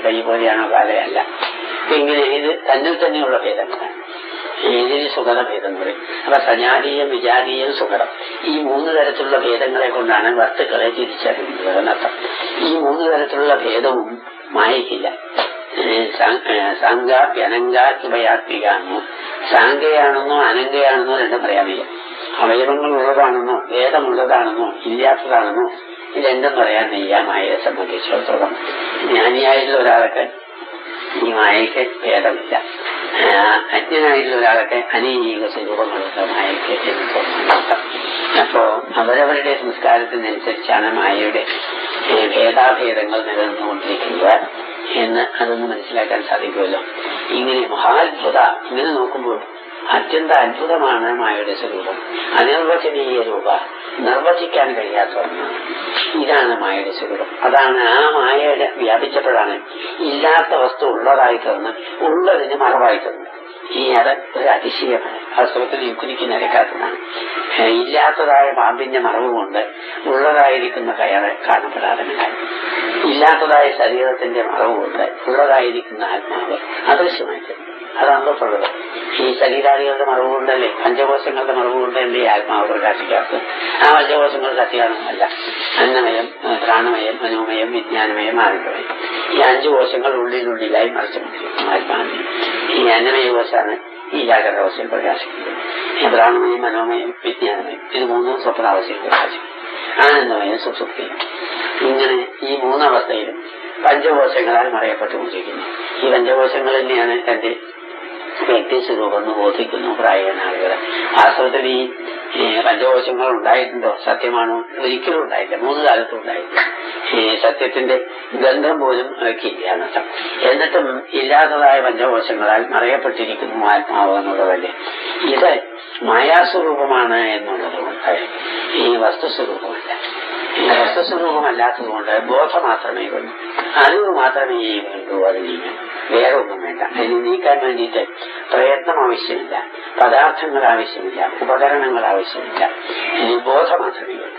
കൈ പോലെയാണോ കാലയല്ല ഇങ്ങനെ ഇത് തന്നിൽ തന്നെയുള്ള ഭേദങ്ങളാണ് ഇതിന് സുഖത ഭേദങ്ങൾ അപ്പൊ സജാതീയം വിജാതീയം സുഖം ഈ മൂന്ന് തരത്തിലുള്ള ഭേദങ്ങളെ കൊണ്ടാണ് വസ്തുക്കളെ തിരിച്ചറിയുന്നത് എന്നർത്ഥം ഈ മൂന്ന് തരത്തിലുള്ള ഭേദവും മായിക്കില്ല സാങ്കാപ്യ അനങ്കാത്മയാത്മികാണെന്നോ സാങ്കയാണെന്നോ അനങ്കയാണെന്നോ രണ്ടും പറയാൻ വയ്യ അവയവങ്ങൾ ഉള്ളതാണെന്നോ വേദമുള്ളതാണെന്നോ ഇല്ലാത്തതാണെന്നോ ഇതെന്തും പറയാൻ വയ്യ മായയെ സംബന്ധിച്ചിടത്തോളം ജ്ഞാനിയായിട്ടുള്ള ഒരാൾക്ക് ഈ മായയ്ക്ക് ഭേദമില്ല അജ്ഞനായിട്ടുള്ള ഒരാൾക്ക് അനേക സ്വരൂപങ്ങളുള്ള മായയ്ക്ക് എന്ന് തോന്നുന്നുണ്ട് അപ്പോ അവരവരുടെ സംസ്കാരത്തിനനുസരിച്ചാണ് മായയുടെ ഭേദാഭേദങ്ങൾ നിലനിന്നുകൊണ്ടിരിക്കുന്നത് എന്ന് അതൊന്ന് മനസ്സിലാക്കാൻ സാധിക്കുമല്ലോ ഇങ്ങനെ മഹാത്ഭുത ഇങ്ങനെ നോക്കുമ്പോൾ അത്യന്ത അത്ഭുതമാണ് മായയുടെ സ്വരൂപം അനിർവചനീയ രൂപ നിർവചിക്കാൻ കഴിയാത്ത ഒന്നാണ് ഇതാണ് മായയുടെ സ്വരൂപം അതാണ് ആ മായയുടെ വ്യാപിച്ചപ്പോഴാണ് ഇല്ലാത്ത വസ്തു ഉള്ളതായി തീർന്ന് ഉള്ളതിന് മറവായി തീർന്നു ഈ അത് ഒരു അതിശയമാണ് വാസ്തവത്തിൽ യുക്തിക്ക് നിരക്കാത്തതാണ് ഇല്ലാത്തതായ പാമ്പിന്റെ മറവ് കൊണ്ട് ഉള്ളതായിരിക്കുന്ന കയറ് കാണപ്പെടാതെ ഇല്ലാത്തതായ ശരീരത്തിന്റെ മറവ് കൊണ്ട് ഉള്ളതായിരിക്കുന്ന ആത്മാവ് അദൃശ്യമായി തീർന്നു അതാണല്ലോട്ടുള്ളത് ഈ ശരീരാദികളുടെ മറവ് കൊണ്ടല്ലേ പഞ്ചകോശങ്ങളുടെ മറവ് കൊണ്ടല്ലേ ഈ ആത്മാവ് പ്രകാശിക്കാത്തത് ആ പഞ്ചകോശങ്ങൾ സത്യാണെന്നല്ല അന്നമയം പ്രാണമയം മനോമയം വിജ്ഞാനമയം ആനന്ദമയം ഈ അഞ്ചു കോശങ്ങൾ ഉള്ളിലുള്ളിലായി മറിച്ചുകൊണ്ടിരിക്കുന്നു ആത്മാവിനെ ഈ അന്നമയ കോശമാണ് ഈ ജാഗ്രത അവസ്ഥയിൽ പ്രകാശിക്കുന്നത് പ്രാണമയം മനോമയം വിജ്ഞാനമയം ഇത് മൂന്നും സ്വപ്നാവസ്ഥയിൽ പ്രകാശിക്കും ആനന്ദമയം സുസുപ്തിയും ഇങ്ങനെ ഈ മൂന്നവസ്ഥയിലും പഞ്ചകോശങ്ങളാൽ മറയപ്പെട്ടുകൊണ്ടിരിക്കുന്നു ഈ പഞ്ചകോശങ്ങൾ തന്നെയാണ് തന്റെ വ്യക്തി സ്വരൂപം ബോധിക്കുന്നു പ്രായണ ആളുകൾ വാസ്തവത്തിൽ ഈ പഞ്ചകോശങ്ങൾ ഉണ്ടായിട്ടുണ്ടോ സത്യമാണോ ഒരിക്കലും ഉണ്ടായില്ല മൂന്ന് കാലത്തും ഉണ്ടായില്ല സത്യത്തിന്റെ ഗന്ധം പോലും അവയ്ക്കില്ല എന്നർത്ഥം എന്നിട്ടും ഇല്ലാത്തതായ പഞ്ചകോശങ്ങളാൽ മറയപ്പെട്ടിരിക്കുന്നു ആത്മാവ് എന്നുള്ളതല്ലേ ഇത് മായാസ്വരൂപമാണ് എന്നുള്ളത് കൊണ്ട് ഈ വസ്തുസ്വരൂപമല്ല ഈ വസ്തുസ്വരൂപമല്ലാത്തതുകൊണ്ട് ബോധം മാത്രമേ വേണ്ടൂ അറിവ് മാത്രമേ വേണ്ടൂ അത് നീങ്ങാൻ വേറെ ഒന്നും വേണ്ട അതിന് നീക്കാൻ വേണ്ടിയിട്ട് പ്രയത്നം ആവശ്യമില്ല പദാർത്ഥങ്ങൾ ആവശ്യമില്ല ഉപകരണങ്ങൾ ആവശ്യമില്ല ഇനി ബോധം മാത്രമേ വേണ്ടൂ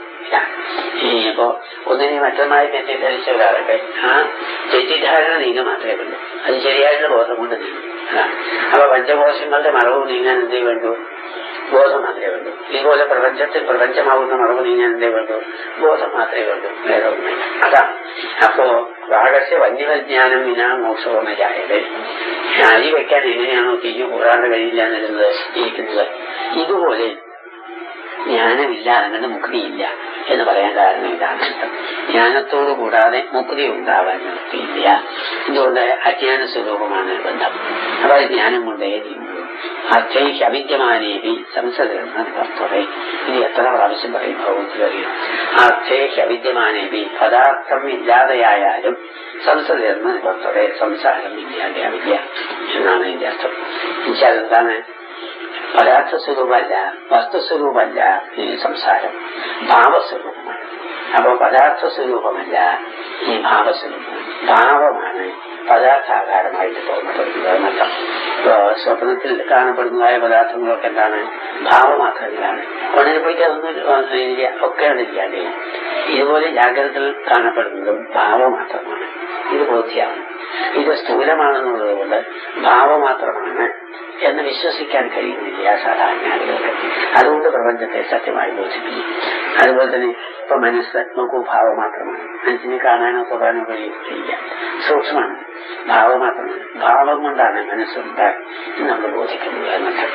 ഇപ്പോ ഒന്നിനെ മറ്റൊന്നായി തെറ്റിദ്ധരിച്ച ഒരാളുടെ ആ തെറ്റിദ്ധാരണ നീങ്ങ മാത്രമേ വേണ്ടൂ അത് ശരിയായിട്ടുള്ള ബോധം കൊണ്ട് നീങ്ങും അപ്പൊ പഞ്ചകോശങ്ങളുടെ മറവ് നീങ്ങാൻ എന്തേ വേണ്ടൂ ബോധം മാത്രമേ വേണ്ടൂ ഇതുപോലെ പ്രപഞ്ചത്തിൽ പ്രപഞ്ചമാവുന്ന മറവ് നീങ്ങാൻ എന്തേ വേണ്ടൂ ബോധം മാത്രമേ വേണ്ടൂ വേറെ ഒന്നുമില്ല അതാണ് അപ്പോ രാഗസ്യ വന്യവജ്ഞാനം വിനാ മോക്ഷവും ജായത് അരി വെക്കാൻ എങ്ങനെയാണോ തീയു കൂടാണ്ട് കഴിയില്ല എന്നിരുന്നത് ഇരിക്കുന്നത് ഇതുപോലെ ജ്ഞാനമില്ലാതെ കണ്ട് മുക്തിയില്ല എന്ന് പറയാൻ കാരണം ഇതാണ് ജ്ഞാനത്തോടു കൂടാതെ മുക്തി ഉണ്ടാവാൻ നിർത്തിയില്ല എന്തുകൊണ്ട് അജ്ഞാന സ്വരൂപമാണ് ബന്ധം അപ്പൊ ജ്ഞാനം കൊണ്ടേ നീങ്ങുള്ളൂ അർത്ഥയ്ക്ക് അവിദ്യമാനേവി സംസദർന്ന വസ്തുതേ ഇനി എത്ര പ്രാവശ്യം പറയും ഭഗവത്തിലറിയും അർത്ഥയ്ക്ക് അവിദ്യമാനേവി പദാർത്ഥം ഇല്ലാതെയായാലും സംസദർന്ന വസ്തുതേ സംസാരം ഇല്ലാതെ അവിദ്യ എന്നാണ് ഇതിന്റെ അർത്ഥം എന്നുവെച്ചാൽ എന്താണ് പദാർത്ഥ സ്വരൂപമല്ല വസ്തുസ്വരൂപമല്ല ഈ സംസാരം ഭാവസ്വരൂപമാണ് അപ്പൊ പദാർത്ഥ സ്വരൂപമല്ല ഈ ഭാവസ്വരൂപം ഭാവമാണ് പദാർത്ഥാകാരമായിട്ട് തോന്നപ്പെടുന്നത് എന്നർത്ഥം സ്വപ്നത്തിൽ കാണപ്പെടുന്നതായ പദാർത്ഥങ്ങളൊക്കെ എന്താണ് ഭാവമാത്രങ്ങളാണ് ഉടനെ പോയിട്ട് അതൊന്നും ഇല്ല ഒക്കെ ഇല്ലാതെ ഇതുപോലെ ജാഗ്രതയിൽ കാണപ്പെടുന്നതും ഭാവമാത്രമാണ് ഇത് ബോധ്യമാണ് ഇത് സ്ഥൂലമാണെന്നുള്ളത് കൊണ്ട് ഭാവമാത്രമാണ് എന്ന് വിശ്വസിക്കാൻ കഴിയുന്നില്ല സാധാരണ ആളുകൾക്ക് അതുകൊണ്ട് പ്രപഞ്ചത്തെ സത്യമായി ബോധിപ്പിക്കും അതുപോലെ തന്നെ ഇപ്പൊ മനസ്സ് നോക്കൂ ഭാവം മാത്രമാണ് മനസ്സിനെ കാണാനോ തൊടാനോ കഴിയില്ല സൂക്ഷ്മമാണ് ഭാവം മാത്രമാണ് ഭാവം കൊണ്ടാണ് മനസ്സുണ്ടായി നമ്മൾ ബോധിക്കുന്നത് എന്നൊക്കെ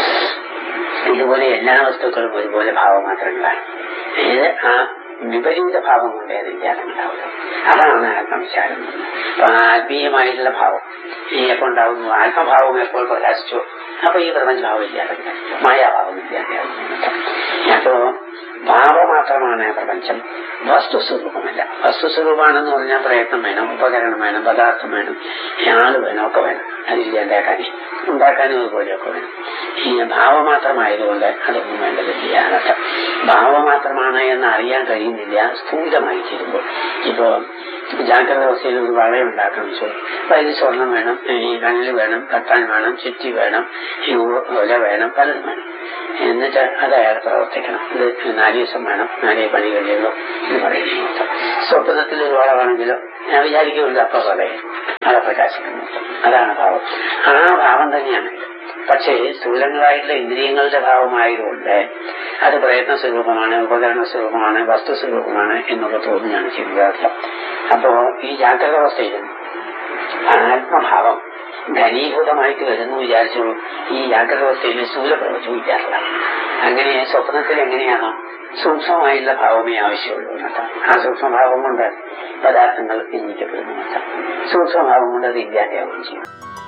ഇതുപോലെ എല്ലാ വസ്തുക്കളും ഒരുപോലെ ഭാവമാത്രങ്ങളാണ് ഏത് ആ വിപരീത ഭാവം കൊണ്ട് ഏതില്ലാതുണ്ടാവുക അതാണ് ആത്മവിചാരം അപ്പൊ ആത്മീയമായിട്ടുള്ള ഭാവം ഈ എപ്പോൾ ഉണ്ടാവുന്നു ആത്മഭാവം എപ്പോൾ പ്രകാശിച്ചു അപ്പൊ ഈ പ്രപഞ്ചഭാവം ഇല്ലാതെ മായാഭാവം ഇല്ലാതെ അപ്പോ ഭാവം മാത്രമാണ് പ്രപഞ്ചം വസ്തുസ്വരൂപമല്ല വസ്തുസ്വരൂപമാണെന്ന് പറഞ്ഞാൽ പ്രയത്നം വേണം ഉപകരണം വേണം പദാർത്ഥം വേണം ആള് വേണം ഒക്കെ വേണം അതില്ല ഉണ്ടാക്കാൻ ഉണ്ടാക്കാനും അതുപോലെയൊക്കെ വേണം ഈ ഭാവം മാത്രമായതുകൊണ്ട് അതൊന്നും വേണ്ടതില്ല അതൊക്കെ ഭാവം മാത്രമാണ് എന്ന് അറിയാൻ കഴിയുന്നില്ല സ്ഥൂലമായി തീരുമ്പോൾ ഇപ്പോ ജാഗ്രത അവസ്ഥയിൽ ഒരു വളയുണ്ടാക്കണം വെച്ചു അപ്പൊ അതിന് സ്വർണം വേണം ഈ കണ്ണിൽ വേണം കത്താൻ വേണം ചുറ്റി വേണം ഈ ഒല വേണം പലതും വേണം എന്നിട്ട് അത് അയാൾ പ്രവർത്തിക്കണം ഇത് നാല് ദിവസം വേണം നാലേ പണി കഴിയുള്ളൂ എന്ന് പറയുന്നു സ്വപ്നത്തിൽ ഒരു വളമാണെങ്കിലോ ഞാൻ വിചാരിക്കുന്നുണ്ട് അപ്പൊ പറയും പ്രകാശിക്കുന്നു അതാണ് ഭാവം ആ ഭാവം തന്നെയാണ് പക്ഷേ സ്ഥൂലങ്ങളായിട്ടുള്ള ഇന്ദ്രിയങ്ങളുടെ ഭാവമായതുകൊണ്ട് അത് പ്രയത്ന സ്വരൂപമാണ് ഉപകരണ സ്വരൂപമാണ് വസ്തു സ്വരൂപമാണ് എന്നൊക്കെ തോന്നുകയാണ് ചെയ്യുന്നത് അപ്പോ ഈ ജാഗ്രത അവസ്ഥയിലും ആത്മഭാവം ഘനീഭൂതമായിട്ട് വരുന്നു വിചാരിച്ചു ഈ ജാഗ്രത അവസ്ഥയിൽ സ്ഥൂലപ്രവചവും ഇല്ലാത്തല്ല അങ്ങനെ സ്വപ്നത്തിൽ എങ്ങനെയാണോ സൂക്ഷ്മമായിട്ടുള്ള ഭാവമേ ആവശ്യമുള്ളൂ എന്നർത്ഥം ആ സൂക്ഷ്മഭാവം കൊണ്ട് പദാർത്ഥങ്ങൾ എണ്ണിക്കപ്പെടുന്നു എന്നർത്ഥം സൂക്ഷ്മഭാവം കൊണ്ട് അത് ഇല്ലാതെയാവുകയും ചെയ്യും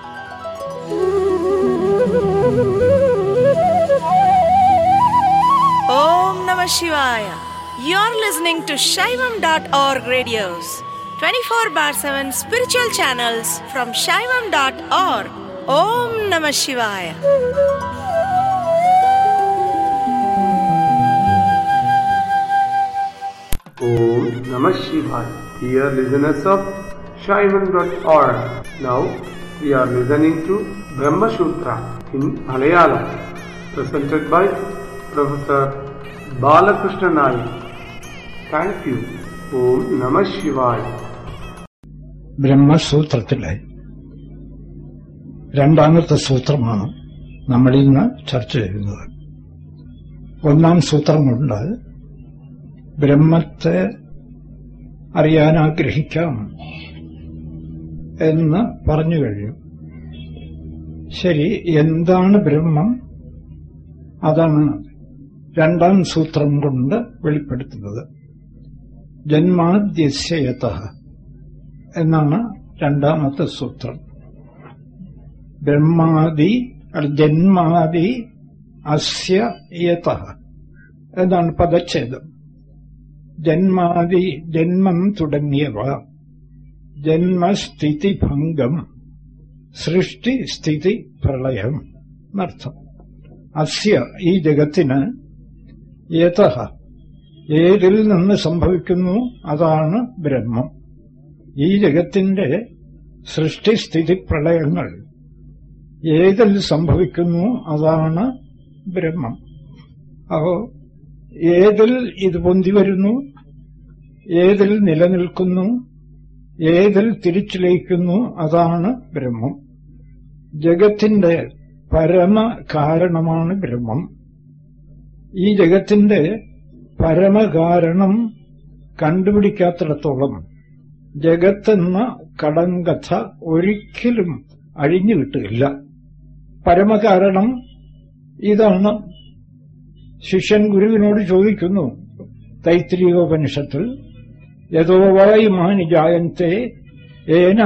Om Namah Shivaya. You're listening to Shaivam.org radios, 24 bar 7 spiritual channels from Shaivam.org. Om Namah Shivaya. Om Namah Shivaya. Dear listeners of Shaivan.org. Now we are listening to Brahma Sutra in Malayalam, presented by Professor Balakrishna Nayak. Thank you. Om Namah Shivaya. ബ്രഹ്മസൂത്രത്തിലെ രണ്ടാമത്തെ സൂത്രമാണ് നമ്മൾ ഇന്ന് ചർച്ച ചെയ്യുന്നത് ഒന്നാം സൂത്രം കൊണ്ട് ബ്രഹ്മത്തെ അറിയാൻ ആഗ്രഹിക്കാം എന്ന് പറഞ്ഞു കഴിഞ്ഞു ശരി എന്താണ് ബ്രഹ്മം അതാണ് രണ്ടാം സൂത്രം കൊണ്ട് വെളിപ്പെടുത്തുന്നത് ജന്മാദ്യസ്യയത എന്നാണ് രണ്ടാമത്തെ സൂത്രം ബ്രഹ്മാദി അല്ല, ജന്മാദി അസ്യ യത എന്നാണ് പദച്ഛേദം ജന്മാദി ജന്മം തുടങ്ങിയവ ജന്മസ്ഥിതിഭംഗം സൃഷ്ടി സ്ഥിതി പ്രളയം എന്നർത്ഥം അസ്യ ഈ ജഗത്തിന് യത ഏതിൽ നിന്ന് സംഭവിക്കുന്നു അതാണ് ബ്രഹ്മം ഈ ജഗത്തിന്റെ സൃഷ്ടിസ്ഥിതി പ്രളയങ്ങൾ ഏതിൽ സംഭവിക്കുന്നു അതാണ് ബ്രഹ്മം അപ്പോ ഏതിൽ ഇത് പൊന്തി വരുന്നു ഏതിൽ നിലനിൽക്കുന്നു ഏതിൽ തിരിച്ചു ലയിക്കുന്നു അതാണ് ബ്രഹ്മം ജഗത്തിന്റെ പരമ കാരണമാണ് ബ്രഹ്മം ഈ ജഗത്തിന്റെ പരമകാരണം കണ്ടുപിടിക്കാത്തിടത്തോളം ജഗത്തെന്ന കടങ്കഥ ഒരിക്കലും അഴിഞ്ഞു കിട്ടുകയില്ല പരമകാരണം ഇതാണ് ശിഷ്യൻ ഗുരുവിനോട് ചോദിക്കുന്നു തൈത്രീയോപനിഷത്തിൽ യഥോവായി മാനി ജായന്തെ ഏന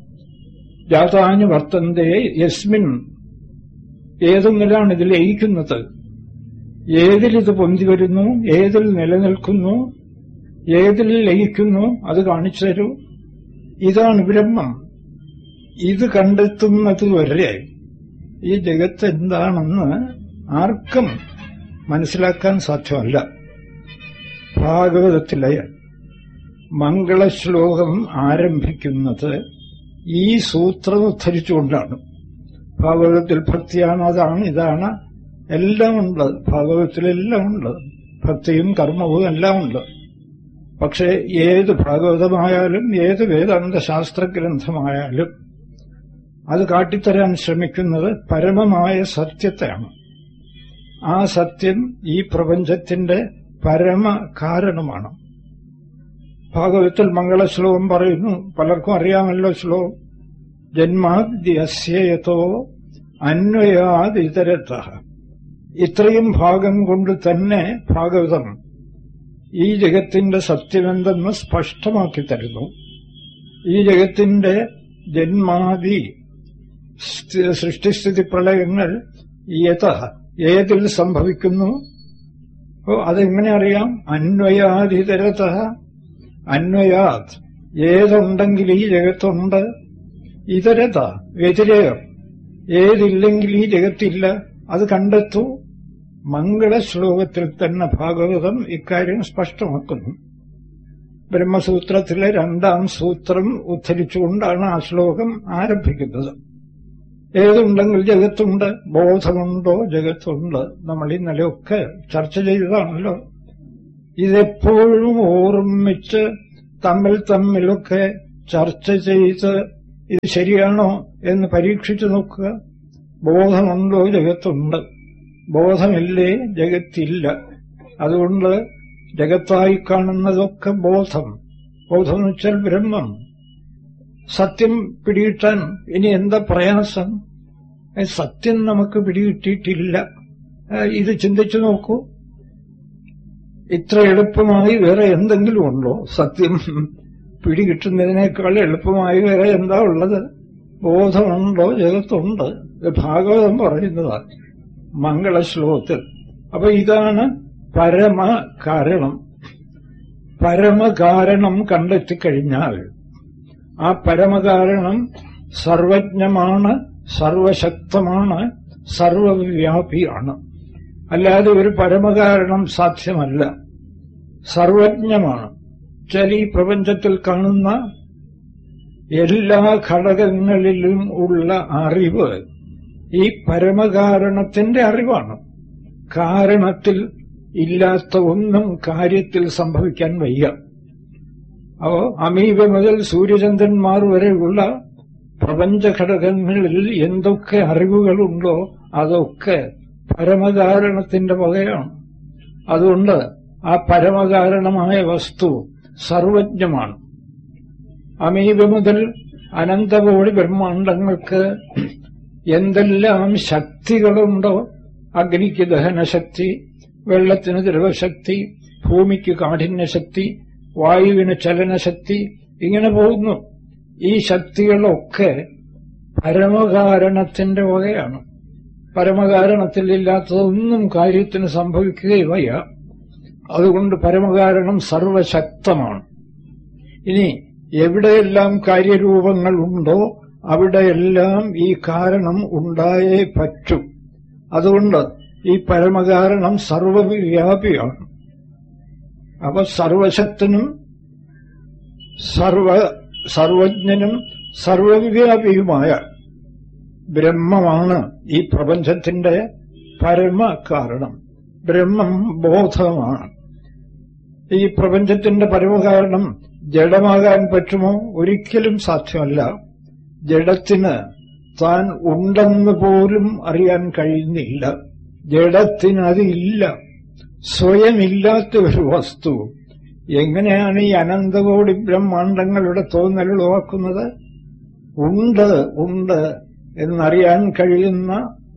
ജാതാന് വർത്തന്തെ യസ്മിൻ ഏതെങ്കിലാണ് ഇത് ലയിക്കുന്നത് ഏതിലിത് പൊന്തി വരുന്നു ഏതിൽ നിലനിൽക്കുന്നു ഏതിൽ ലയിക്കുന്നു അത് കാണിച്ചു തരൂ ഇതാണ് ബ്രഹ്മം ഇത് കണ്ടെത്തുന്നത് വരെ ഈ ജഗത്ത് എന്താണെന്ന് ആർക്കും മനസ്സിലാക്കാൻ സാധ്യമല്ല ഭാഗവതത്തിലെ മംഗളശ്ലോകം ആരംഭിക്കുന്നത് ഈ സൂത്രം ഉദ്ധരിച്ചുകൊണ്ടാണ് ഭാഗവതത്തിൽ ഭക്തിയാണ് അതാണ് ഇതാണ് എല്ലാം ഉണ്ട് ഭാഗവതത്തിലെല്ലാം ഉണ്ട് ഭക്തിയും കർമ്മവും എല്ലാം ഉണ്ട് പക്ഷേ ഏത് ഭാഗവതമായാലും ഏത് വേദാന്ത ശാസ്ത്രഗ്രന്ഥമായാലും അത് കാട്ടിത്തരാൻ ശ്രമിക്കുന്നത് പരമമായ സത്യത്തെയാണ് ആ സത്യം ഈ പ്രപഞ്ചത്തിന്റെ പരമ കാരണമാണ് ഭാഗവത്തിൽ മംഗളശ്ലോകം പറയുന്നു പലർക്കും അറിയാമല്ലോ ശ്ലോകം ജന്മാദ്യസ്യയതോ അന്വയാതിതരത്ത ഇത്രയും ഭാഗം കൊണ്ട് തന്നെ ഭാഗവതം ഈ ജഗത്തിന്റെ സത്യമെന്തെന്ന് സ്പഷ്ടമാക്കി തരുന്നു ഈ ജഗത്തിന്റെ ജന്മാദി സ്ഥി- സൃഷ്ടിസ്ഥിതി പ്രളയങ്ങൾ യഥ ഏതിൽ സംഭവിക്കുന്നു ഓ അതെങ്ങനെ അറിയാം അന്വയാധിതരത അന്വയാത് ഏതുണ്ടെങ്കിൽ ഈ ജഗത്തുണ്ട് ഇതരത വ്യതിരേകം ഏതില്ലെങ്കിൽ ഈ ജഗത്തില്ല അത് കണ്ടെത്തൂ മംഗളശ്ലോകത്തിൽ തന്നെ ഭാഗവതം ഇക്കാര്യം സ്പഷ്ടമാക്കുന്നു ബ്രഹ്മസൂത്രത്തിലെ രണ്ടാം സൂത്രം ഉദ്ധരിച്ചുകൊണ്ടാണ് ആ ശ്ലോകം ആരംഭിക്കുന്നത് ഏതുണ്ടെങ്കിൽ ജഗത്തുണ്ട് ബോധമുണ്ടോ ജഗത്തുണ്ട് നമ്മൾ ഇന്നലെയൊക്കെ ചർച്ച ചെയ്തതാണല്ലോ ഇതെപ്പോഴും ഓർമ്മിച്ച് തമ്മിൽ തമ്മിലൊക്കെ ചർച്ച ചെയ്ത് ഇത് ശരിയാണോ എന്ന് പരീക്ഷിച്ചു നോക്കുക ബോധമുണ്ടോ ജഗത്തുണ്ട് ബോധമില്ലേ ജഗത്തില്ല അതുകൊണ്ട് ജഗത്തായി കാണുന്നതൊക്കെ ബോധം ബോധം എന്ന് വെച്ചാൽ ബ്രഹ്മം സത്യം പിടികിട്ടാൻ ഇനി എന്താ പ്രയാസം ഏ, സത്യം നമുക്ക് പിടികിട്ടിയിട്ടില്ല ഏ, ഇത് ചിന്തിച്ചു നോക്കൂ ഇത്ര എളുപ്പമായി വേറെ എന്തെങ്കിലും ഉണ്ടോ സത്യം പിടികിട്ടുന്നതിനേക്കാൾ എളുപ്പമായി വേറെ എന്താ ഉള്ളത് ബോധമുണ്ടോ ജഗത്തുണ്ട് ഇത് ഭാഗവതം പറയുന്നതാണ് മംഗളശ്ലോകത്തിൽ അപ്പൊ ഇതാണ് പരമ കാരണം പരമകാരണം കണ്ടെത്തിക്കഴിഞ്ഞാൽ ആ പരമകാരണം സർവജ്ഞമാണ് സർവശക്തമാണ് സർവവ്യാപിയാണ് അല്ലാതെ ഒരു പരമകാരണം സാധ്യമല്ല സർവജ്ഞമാണ് വെച്ചാൽ ഈ പ്രപഞ്ചത്തിൽ കാണുന്ന എല്ലാ ഘടകങ്ങളിലും ഉള്ള അറിവ് ഈ പരമകാരണത്തിന്റെ അറിവാണ് കാരണത്തിൽ ഇല്ലാത്ത ഒന്നും കാര്യത്തിൽ സംഭവിക്കാൻ വയ്യ അപ്പോ അമീബ മുതൽ സൂര്യചന്ദ്രന്മാർ വരെയുള്ള പ്രപഞ്ചഘടകങ്ങളിൽ എന്തൊക്കെ അറിവുകളുണ്ടോ അതൊക്കെ പരമകാരണത്തിന്റെ വകയാണ് അതുകൊണ്ട് ആ പരമകാരണമായ വസ്തു സർവജ്ഞമാണ് അമീബ മുതൽ അനന്തകോടി ബ്രഹ്മാണ്ടങ്ങൾക്ക് എന്തെല്ലാം ശക്തികളുണ്ടോ അഗ്നിക്ക് ദഹനശക്തി വെള്ളത്തിന് ദ്രവശക്തി ഭൂമിക്ക് കാഠിന്യശക്തി വായുവിന് ചലനശക്തി ഇങ്ങനെ പോകുന്നു ഈ ശക്തികളൊക്കെ പരമകാരണത്തിന്റെ വകയാണ് പരമകാരണത്തിൽ ഇല്ലാത്തതൊന്നും കാര്യത്തിന് സംഭവിക്കുകയും വയ്യ അതുകൊണ്ട് പരമകാരണം സർവശക്തമാണ് ഇനി എവിടെയെല്ലാം കാര്യരൂപങ്ങളുണ്ടോ അവിടെയെല്ലാം ഈ കാരണം ഉണ്ടായേ പറ്റൂ അതുകൊണ്ട് ഈ പരമകാരണം സർവവ്യാപിയാണ് അപ്പൊ സർവശക്തനും സർവ സർവജ്ഞനും സർവവ്യാപിയുമായ ബ്രഹ്മമാണ് ഈ പ്രപഞ്ചത്തിന്റെ പരമകാരണം ബ്രഹ്മം ബോധമാണ് ഈ പ്രപഞ്ചത്തിന്റെ പരമകാരണം ജഡമാകാൻ പറ്റുമോ ഒരിക്കലും സാധ്യമല്ല ജഡത്തിന് താൻ ഉണ്ടെന്ന് പോലും അറിയാൻ കഴിയുന്നില്ല ജഡത്തിന് അതില്ല സ്വയമില്ലാത്ത ഒരു വസ്തു എങ്ങനെയാണ് ഈ അനന്തകോടി ബ്രഹ്മാണ്ടങ്ങളുടെ തോന്നൽ ഉളവാക്കുന്നത് ഉണ്ട് ഉണ്ട് എന്നറിയാൻ കഴിയുന്ന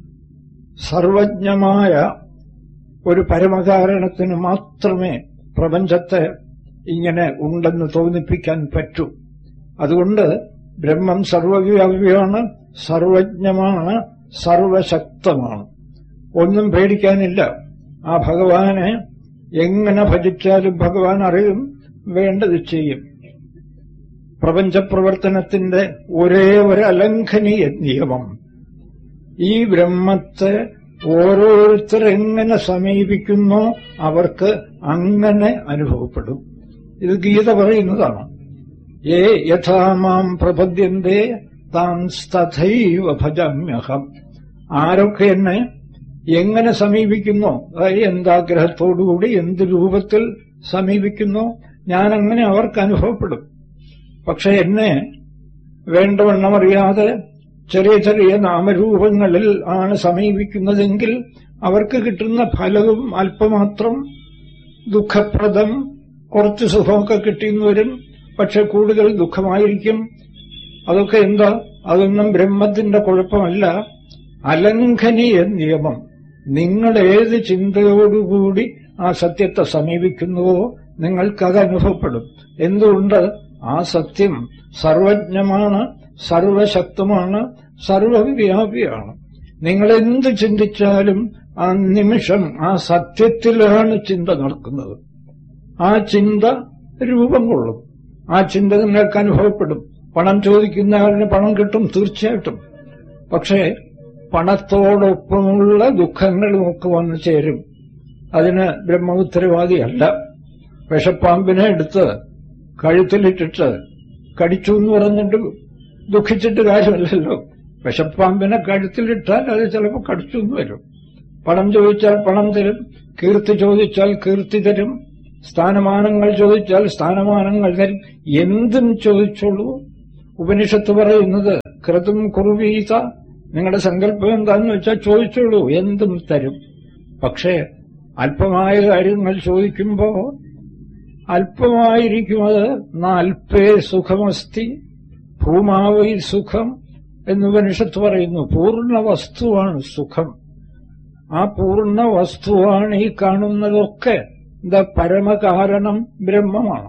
സർവജ്ഞമായ ഒരു പരമകാരണത്തിന് മാത്രമേ പ്രപഞ്ചത്തെ ഇങ്ങനെ ഉണ്ടെന്ന് തോന്നിപ്പിക്കാൻ പറ്റൂ അതുകൊണ്ട് ബ്രഹ്മം സർവവ്യാപിയാണ് സർവജ്ഞമാണ് സർവശക്തമാണ് ഒന്നും പേടിക്കാനില്ല ആ ഭഗവാനെ എങ്ങനെ ഭജിച്ചാലും ഭഗവാൻ അറിയും വേണ്ടത് ചെയ്യും പ്രപഞ്ചപ്രവർത്തനത്തിന്റെ ഒരേ ഒരു അലംഘനീയ നിയമം ഈ ബ്രഹ്മത്തെ ഓരോരുത്തർ എങ്ങനെ സമീപിക്കുന്നോ അവർക്ക് അങ്ങനെ അനുഭവപ്പെടും ഇത് ഗീത പറയുന്നതാണ് ഏ യഥാമാം പ്രപദ്യന്തേ താൻ തഥൈവ ഭജമ്യഹം ആരൊക്കെ എന്നെ എങ്ങനെ സമീപിക്കുന്നോ അതായത് എന്താഗ്രഹത്തോടുകൂടി എന്ത് രൂപത്തിൽ സമീപിക്കുന്നോ ഞാൻ അങ്ങനെ അവർക്ക് അനുഭവപ്പെടും പക്ഷെ എന്നെ വേണ്ടവണ്ണം അറിയാതെ ചെറിയ ചെറിയ നാമരൂപങ്ങളിൽ ആണ് സമീപിക്കുന്നതെങ്കിൽ അവർക്ക് കിട്ടുന്ന ഫലവും അല്പമാത്രം ദുഃഖപ്രദം കുറച്ച് സുഖമൊക്കെ കിട്ടിയെന്ന് വരും പക്ഷെ കൂടുതൽ ദുഃഖമായിരിക്കും അതൊക്കെ എന്താ അതൊന്നും ബ്രഹ്മത്തിന്റെ കുഴപ്പമല്ല അലംഘനീയ നിയമം നിങ്ങൾ ഏത് ചിന്തയോടുകൂടി ആ സത്യത്തെ സമീപിക്കുന്നുവോ നിങ്ങൾക്കത് അനുഭവപ്പെടും എന്തുകൊണ്ട് ആ സത്യം സർവജ്ഞമാണ് സർവശക്തമാണ് സർവവ്യാപിയാണ് നിങ്ങൾ എന്ത് ചിന്തിച്ചാലും ആ നിമിഷം ആ സത്യത്തിലാണ് ചിന്ത നടക്കുന്നത് ആ ചിന്ത രൂപം കൊള്ളും ആ ചിന്ത നിങ്ങൾക്ക് അനുഭവപ്പെടും പണം ചോദിക്കുന്നയാളിന് പണം കിട്ടും തീർച്ചയായിട്ടും പക്ഷേ പണത്തോടൊപ്പമുള്ള ദുഃഖങ്ങളും ഒക്കെ വന്നു ചേരും അതിന് ബ്രഹ്മ ഉത്തരവാദിയല്ല വിഷപ്പാമ്പിനെ എടുത്ത് കഴുത്തിലിട്ടിട്ട് കടിച്ചു എന്ന് പറഞ്ഞിട്ട് ദുഃഖിച്ചിട്ട് കാര്യമില്ലല്ലോ വിഷപ്പാമ്പിനെ കഴുത്തിലിട്ടാൽ അത് ചിലപ്പോൾ കടിച്ചു എന്ന് വരും പണം ചോദിച്ചാൽ പണം തരും കീർത്തി ചോദിച്ചാൽ കീർത്തി തരും സ്ഥാനമാനങ്ങൾ ചോദിച്ചാൽ സ്ഥാനമാനങ്ങൾ തരും എന്തും ചോദിച്ചോളൂ ഉപനിഷത്ത് പറയുന്നത് ക്രതും കുറുവീത നിങ്ങളുടെ സങ്കല്പം എന്താന്ന് വെച്ചാൽ ചോദിച്ചോളൂ എന്തും തരും പക്ഷേ അല്പമായ കാര്യങ്ങൾ ചോദിക്കുമ്പോ അല്പമായിരിക്കും അത് നാൽപ്പേ സുഖമസ്തി ഭൂമാവൈ സുഖം എന്ന് ഉപനിഷത്ത് പറയുന്നു പൂർണ്ണ വസ്തുവാണ് സുഖം ആ പൂർണ്ണ വസ്തുവാണ് ഈ കാണുന്നതൊക്കെ എന്താ പരമകാരണം ബ്രഹ്മമാണ്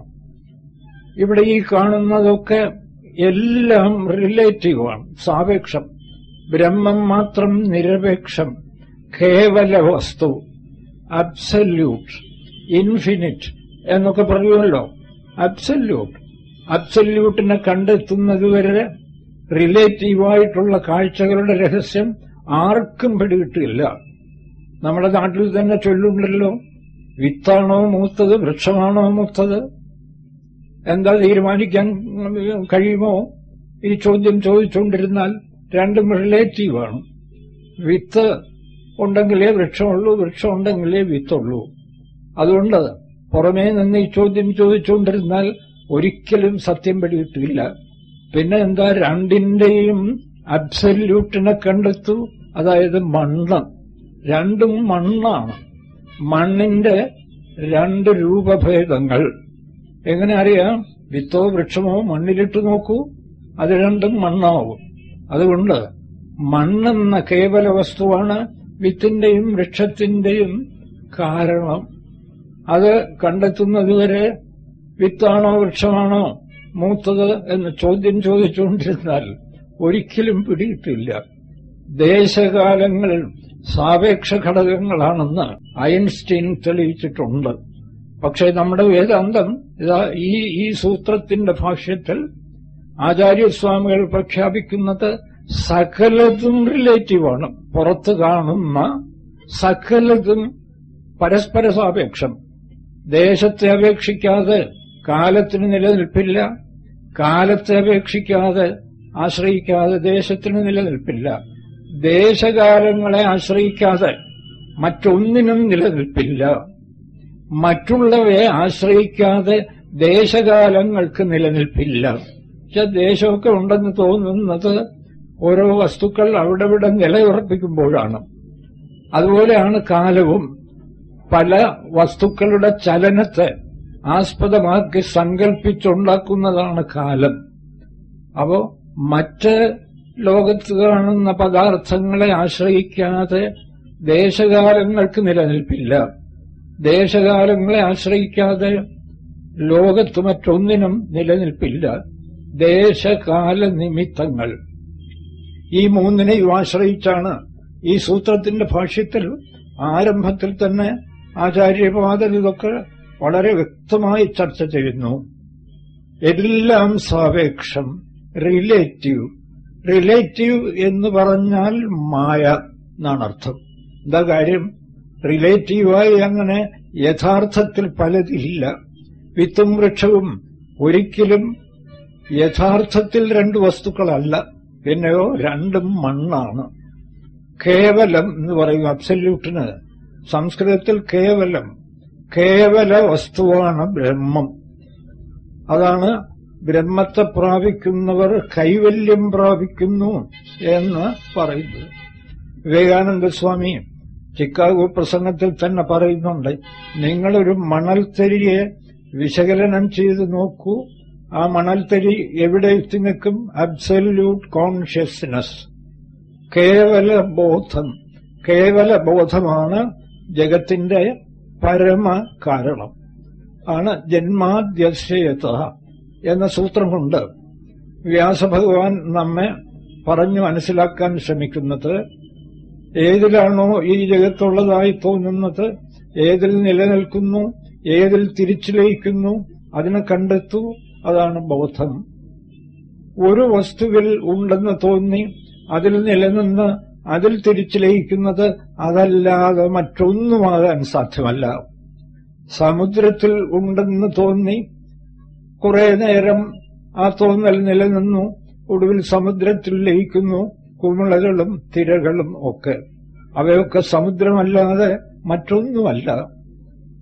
ഇവിടെ ഈ കാണുന്നതൊക്കെ എല്ലാം റിലേറ്റീവാണ് സാപേക്ഷം ബ്രഹ്മം മാത്രം നിരപേക്ഷം കേവല വസ്തു അബ്സല്യൂട്ട് ഇൻഫിനിറ്റ് എന്നൊക്കെ പറയുമല്ലോ അബ്സല്യൂട്ട് അബ്സല്യൂട്ടിനെ കണ്ടെത്തുന്നതുവരെ റിലേറ്റീവായിട്ടുള്ള കാഴ്ചകളുടെ രഹസ്യം ആർക്കും പിടികിട്ടില്ല നമ്മുടെ നാട്ടിൽ തന്നെ ചൊല്ലുണ്ടല്ലോ വിത്താണോ മൂത്തത് വൃക്ഷമാണോ മൂത്തത് എന്താ തീരുമാനിക്കാൻ കഴിയുമോ ഈ ചോദ്യം ചോദിച്ചുകൊണ്ടിരുന്നാൽ രണ്ടും റിലേറ്റീവാണ് വിത്ത് ഉണ്ടെങ്കിലേ വൃക്ഷമുള്ളൂ വൃക്ഷം ഉണ്ടെങ്കിലേ വിത്തുള്ളൂ അതുകൊണ്ട് പുറമേ നിന്ന് ഈ ചോദ്യം ചോദിച്ചുകൊണ്ടിരുന്നാൽ ഒരിക്കലും സത്യം പിടികിട്ടില്ല പിന്നെ എന്താ രണ്ടിന്റെയും അബ്സല്യൂട്ടിനെ കണ്ടെത്തു അതായത് മണ്ണ് രണ്ടും മണ്ണാണ് മണ്ണിന്റെ രണ്ട് രൂപഭേദങ്ങൾ എങ്ങനെ അറിയാം വിത്തോ വൃക്ഷമോ മണ്ണിലിട്ട് നോക്കൂ അത് രണ്ടും മണ്ണാവും അതുകൊണ്ട് മണ്ണെന്ന കേവല വസ്തുവാണ് വിത്തിന്റെയും വൃക്ഷത്തിന്റെയും കാരണം അത് കണ്ടെത്തുന്നതുവരെ വിത്താണോ വൃക്ഷമാണോ മൂത്തത് എന്ന് ചോദ്യം ചോദിച്ചുകൊണ്ടിരുന്നാൽ ഒരിക്കലും പിടിയിട്ടില്ല ദേശകാലങ്ങളിൽ സാപേക്ഷ ഘടകങ്ങളാണെന്ന് ഐൻസ്റ്റീൻ തെളിയിച്ചിട്ടുണ്ട് പക്ഷേ നമ്മുടെ വേദാന്തം ഇതാ ഈ ഈ സൂത്രത്തിന്റെ ഭാഷ്യത്തിൽ ആചാര്യസ്വാമികൾ പ്രഖ്യാപിക്കുന്നത് സകലതും റിലേറ്റീവാണ് പുറത്ത് കാണുന്ന സകലതും പരസ്പര സാപേക്ഷം ദേശത്തെ അപേക്ഷിക്കാതെ കാലത്തിന് നിലനിൽപ്പില്ല കാലത്തെ അപേക്ഷിക്കാതെ ആശ്രയിക്കാതെ ദേശത്തിന് നിലനിൽപ്പില്ല ദേശകാലങ്ങളെ ആശ്രയിക്കാതെ മറ്റൊന്നിനും നിലനിൽപ്പില്ല മറ്റുള്ളവയെ ആശ്രയിക്കാതെ ദേശകാലങ്ങൾക്ക് നിലനിൽപ്പില്ല പക്ഷെ ദേശമൊക്കെ ഉണ്ടെന്ന് തോന്നുന്നത് ഓരോ വസ്തുക്കൾ അവിടെ ഇവിടെ നിലയുറപ്പിക്കുമ്പോഴാണ് അതുപോലെയാണ് കാലവും പല വസ്തുക്കളുടെ ചലനത്തെ ആസ്പദമാക്കി സങ്കല്പിച്ചുണ്ടാക്കുന്നതാണ് കാലം അപ്പോ മറ്റ് ലോകത്ത് കാണുന്ന പദാർത്ഥങ്ങളെ ആശ്രയിക്കാതെ ദേശകാലങ്ങൾക്ക് നിലനിൽപ്പില്ല ദേശകാലങ്ങളെ ആശ്രയിക്കാതെ ലോകത്ത് മറ്റൊന്നിനും നിലനിൽപ്പില്ല ദേശകാല നിമിത്തങ്ങൾ ഈ മൂന്നിനെയും ആശ്രയിച്ചാണ് ഈ സൂത്രത്തിന്റെ ഭാഷ്യത്തിൽ ആരംഭത്തിൽ തന്നെ ആചാര്യപാദർ ഇതൊക്കെ വളരെ വ്യക്തമായി ചർച്ച ചെയ്യുന്നു എല്ലാം സാപേക്ഷം റിലേറ്റീവ് റിലേറ്റീവ് എന്ന് പറഞ്ഞാൽ മായ എന്നാണ് അർത്ഥം എന്താ കാര്യം റിലേറ്റീവായി അങ്ങനെ യഥാർത്ഥത്തിൽ പലതില്ല വിത്തും വൃക്ഷവും ഒരിക്കലും യഥാർത്ഥത്തിൽ രണ്ട് വസ്തുക്കളല്ല പിന്നെയോ രണ്ടും മണ്ണാണ് കേവലം എന്ന് പറയും അബ്സല്യൂട്ടിന് സംസ്കൃതത്തിൽ കേവലം കേവല വസ്തുവാണ് ബ്രഹ്മം അതാണ് ബ്രഹ്മത്തെ പ്രാപിക്കുന്നവർ കൈവല്യം പ്രാപിക്കുന്നു എന്ന് പറയുന്നത് വിവേകാനന്ദ സ്വാമി ചിക്കാഗോ പ്രസംഗത്തിൽ തന്നെ പറയുന്നുണ്ട് നിങ്ങളൊരു മണൽത്തരിയെ വിശകലനം ചെയ്ത് നോക്കൂ ആ മണൽത്തരി എവിടെ എത്തി നിൽക്കും അബ്സല്യൂട്ട് കോൺഷ്യസ്നെസ് കേവല ബോധം കേവല ബോധമാണ് ജഗത്തിന്റെ പരമ കാരണം ആണ് ജന്മാദ്യശയത എന്ന സൂത്രമുണ്ട് വ്യാസഭഗവാൻ നമ്മെ പറഞ്ഞു മനസ്സിലാക്കാൻ ശ്രമിക്കുന്നത് ഏതിലാണോ ഈ ജഗത്തുള്ളതായി തോന്നുന്നത് ഏതിൽ നിലനിൽക്കുന്നു ഏതിൽ തിരിച്ചു ലയിക്കുന്നു അതിനെ കണ്ടെത്തൂ അതാണ് ബോധം ഒരു വസ്തുവിൽ ഉണ്ടെന്ന് തോന്നി അതിൽ നിലനിന്ന് അതിൽ തിരിച്ചു ലയിക്കുന്നത് അതല്ലാതെ മറ്റൊന്നുമാകാൻ സാധ്യമല്ല സമുദ്രത്തിൽ ഉണ്ടെന്ന് തോന്നി കുറെ നേരം ആ തോന്നൽ നിലനിന്നു ഒടുവിൽ സമുദ്രത്തിൽ ലയിക്കുന്നു കുമിളകളും തിരകളും ഒക്കെ അവയൊക്കെ സമുദ്രമല്ലാതെ മറ്റൊന്നുമല്ല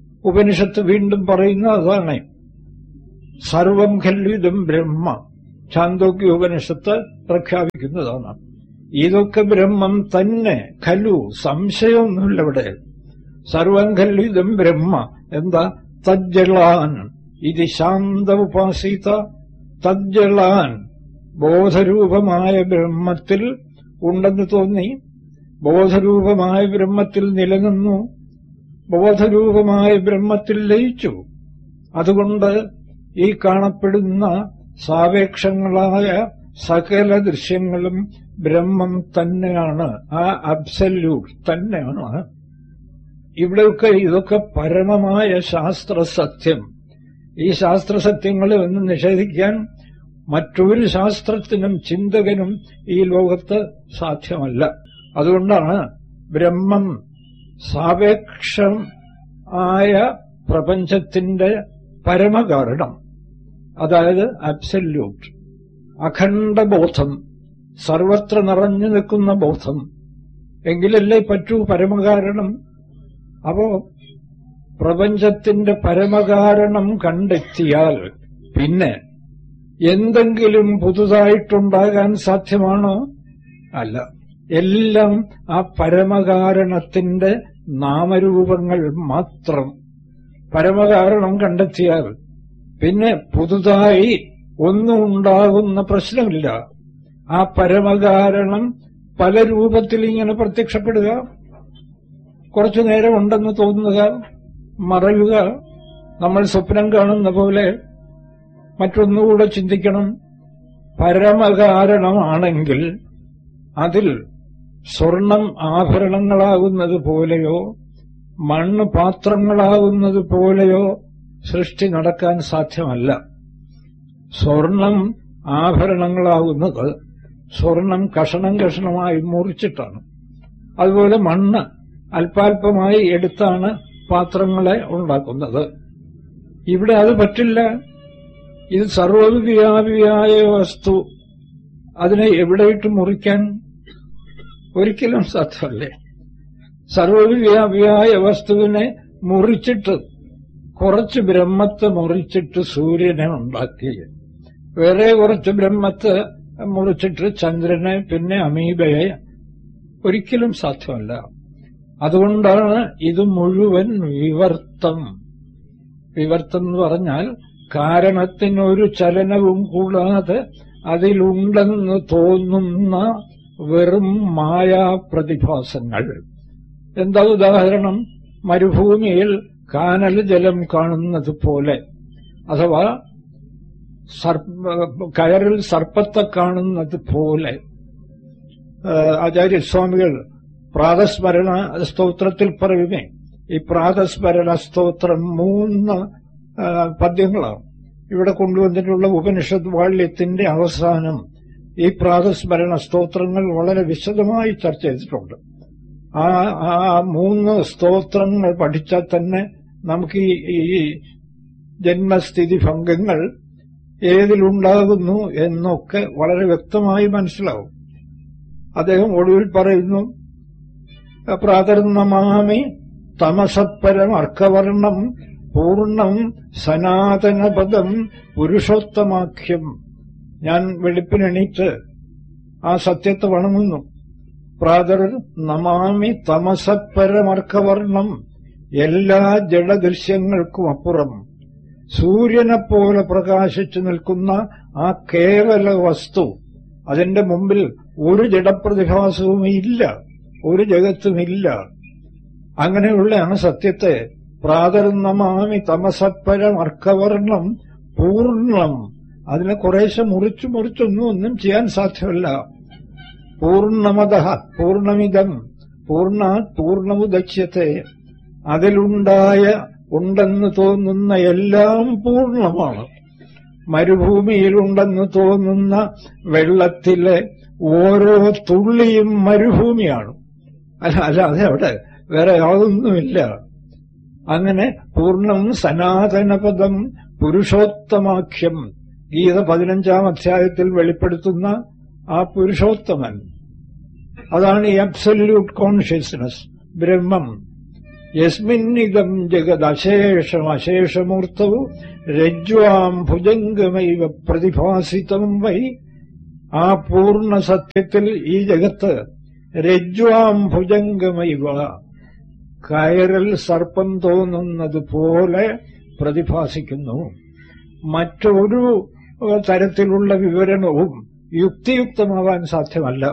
ഉപനിഷത്ത് വീണ്ടും പറയുന്ന അതാണ് സർവം ഖല്വിതം ബ്രഹ്മ ഛാന്തോക്യോപനിഷത്ത് പ്രഖ്യാപിക്കുന്നതാണ് ഇതൊക്കെ ബ്രഹ്മം തന്നെ ഖലു സംശയമൊന്നുമില്ല ഇവിടെ സർവം ഖല്ലു ഇതം ബ്രഹ്മ എന്താ തജ്ജളാൻ ഇത് ശാന്ത ഉപാസീത തജ്ജളാൻ ബോധരൂപമായ ബ്രഹ്മത്തിൽ ഉണ്ടെന്ന് തോന്നി ബോധരൂപമായ ബ്രഹ്മത്തിൽ നിലനിന്നു ബോധരൂപമായ ബ്രഹ്മത്തിൽ ലയിച്ചു അതുകൊണ്ട് ഈ കാണപ്പെടുന്ന സാപേക്ഷങ്ങളായ സകല ദൃശ്യങ്ങളും ബ്രഹ്മം തന്നെയാണ് ആ അബ്സല്യൂട്ട് തന്നെയാണ് ഇവിടെയൊക്കെ ഇതൊക്കെ പരമമായ ശാസ്ത്ര സത്യം ഈ ശാസ്ത്ര സത്യങ്ങളെ ഒന്ന് നിഷേധിക്കാൻ മറ്റൊരു ശാസ്ത്രത്തിനും ചിന്തകനും ഈ ലോകത്ത് സാധ്യമല്ല അതുകൊണ്ടാണ് ബ്രഹ്മം സാപേക്ഷം ആയ പ്രപഞ്ചത്തിന്റെ പരമകാരണം അതായത് അബ്സല്യൂട്ട് അഖണ്ഡ ബോധം സർവത്ര നിറഞ്ഞു നിൽക്കുന്ന ബോധം എങ്കിലല്ലേ പറ്റൂ പരമകാരണം അപ്പോ പ്രപഞ്ചത്തിന്റെ പരമകാരണം കണ്ടെത്തിയാൽ പിന്നെ എന്തെങ്കിലും പുതുതായിട്ടുണ്ടാകാൻ സാധ്യമാണോ അല്ല എല്ലാം ആ പരമകാരണത്തിന്റെ നാമരൂപങ്ങൾ മാത്രം പരമകാരണം കണ്ടെത്തിയാൽ പിന്നെ പുതുതായി ഒന്നും ഉണ്ടാകുന്ന പ്രശ്നമില്ല ആ പരമകാരണം പല രൂപത്തിൽ ഇങ്ങനെ പ്രത്യക്ഷപ്പെടുക കുറച്ചു നേരം ഉണ്ടെന്ന് തോന്നുക മറയുക നമ്മൾ സ്വപ്നം കാണുന്ന പോലെ മറ്റൊന്നുകൂടെ ചിന്തിക്കണം പരമകാരണമാണെങ്കിൽ അതിൽ സ്വർണം ആഭരണങ്ങളാകുന്നത് പോലെയോ മണ്ണ് പാത്രങ്ങളാകുന്നത് പോലെയോ സൃഷ്ടി നടക്കാൻ സാധ്യമല്ല സ്വർണം ആഭരണങ്ങളാകുന്നത് സ്വർണം കഷണം കഷണമായി മുറിച്ചിട്ടാണ് അതുപോലെ മണ്ണ് അല്പാൽപമായി എടുത്താണ് പാത്രങ്ങളെ ഉണ്ടാക്കുന്നത് ഇവിടെ അത് പറ്റില്ല ഇത് സർവവ്യാപിയായ വസ്തു അതിനെ എവിടെയിട്ട് മുറിക്കാൻ ഒരിക്കലും സാധ്യമല്ലേ സർവവ്യാപിയായ വസ്തുവിനെ മുറിച്ചിട്ട് കുറച്ച് ബ്രഹ്മത്തെ മുറിച്ചിട്ട് സൂര്യനെ ഉണ്ടാക്കി വേറെ കുറച്ച് ബ്രഹ്മത്തെ മുറിച്ചിട്ട് ചന്ദ്രനെ പിന്നെ അമീബയെ ഒരിക്കലും സാധ്യമല്ല അതുകൊണ്ടാണ് ഇത് മുഴുവൻ വിവർത്തം വിവർത്തം എന്ന് പറഞ്ഞാൽ കാരണത്തിനൊരു ചലനവും കൂടാതെ അതിലുണ്ടെന്ന് തോന്നുന്ന വെറും മായാപ്രതിഭാസങ്ങൾ എന്താ ഉദാഹരണം മരുഭൂമിയിൽ കാനൽ ജലം കാണുന്നത് പോലെ അഥവാ കയറിൽ സർപ്പത്തെ കാണുന്നത് പോലെ ആചാര്യസ്വാമികൾ പ്രാതസ്മരണ സ്തോത്രത്തിൽ പറയുമേ ഈ പ്രാതസ്മരണ സ്തോത്രം മൂന്ന് പദ്യങ്ങളാണ് ഇവിടെ കൊണ്ടുവന്നിട്ടുള്ള ഉപനിഷത്ത് വാള്യത്തിന്റെ അവസാനം ഈ പ്രാതസ്മരണ സ്തോത്രങ്ങൾ വളരെ വിശദമായി ചർച്ച ചെയ്തിട്ടുണ്ട് ആ ആ മൂന്ന് സ്തോത്രങ്ങൾ പഠിച്ചാൽ തന്നെ നമുക്ക് ഈ ഈ ജന്മസ്ഥിതി ഭംഗങ്ങൾ ഏതിലുണ്ടാകുന്നു എന്നൊക്കെ വളരെ വ്യക്തമായി മനസ്സിലാവും അദ്ദേഹം ഒടുവിൽ പറയുന്നു പ്രാതർന്നമാമി തമസപ്പരം അർക്കവർണം പൂർണ്ണം സനാതനപദം പുരുഷോത്തമാഖ്യം ഞാൻ വെളുപ്പിനെണീറ്റ് ആ സത്യത്തെ വണങ്ങുന്നു പ്രാതർ നമാമി തമസപ്പരമർക്കവർണം എല്ലാ ജഡദൃശ്യങ്ങൾക്കും അപ്പുറം സൂര്യനെപ്പോലെ പ്രകാശിച്ചു നിൽക്കുന്ന ആ കേവല വസ്തു അതിന്റെ മുമ്പിൽ ഒരു ജഡപ്രതിഭാസവും ഇല്ല ഒരു ജഗത്തുമില്ല അങ്ങനെയുള്ള ആ സത്യത്തെ പ്രാതർന്നമാമി തമസപ്പരം അർക്കവർണം പൂർണ്ണം അതിനെ കുറേശ്ശെ മുറിച്ചു മുറിച്ചൊന്നും ഒന്നും ചെയ്യാൻ സാധ്യമല്ല പൂർണ്ണമത പൂർണ്ണമിതം പൂർണ്ണ പൂർണ്ണമുദക്ഷ്യത്തെ അതിലുണ്ടായ ഉണ്ടെന്ന് തോന്നുന്ന എല്ലാം പൂർണ്ണമാണ് മരുഭൂമിയിലുണ്ടെന്ന് തോന്നുന്ന വെള്ളത്തിലെ ഓരോ തുള്ളിയും മരുഭൂമിയാണ് അല്ല അല്ലാതെ അവിടെ വേറെ യാതൊന്നുമില്ല അങ്ങനെ പൂർണ്ണം സനാതനപദം പുരുഷോത്തമാഖ്യം ഗീത പതിനഞ്ചാം അധ്യായത്തിൽ വെളിപ്പെടുത്തുന്ന ആ പുരുഷോത്തമൻ അതാണ് ഈ അബ്സല്യൂട്ട് കോൺഷ്യസ്നസ് ബ്രഹ്മം യസ്മിന്നിതം ജഗദശേഷം അശേഷമൂർത്തവു രജ്വാം ഭുജംഗമൈവ പ്രതിഭാസിതം വൈ ആ പൂർണ്ണ സത്യത്തിൽ ഈ ജഗത്ത് രജ്വാം ഭുജംഗമൈവ കയറിൽ സർപ്പം തോന്നുന്നത് പോലെ പ്രതിഭാസിക്കുന്നു മറ്റൊരു തരത്തിലുള്ള വിവരണവും യുക്തിയുക്തമാവാൻ സാധ്യമല്ല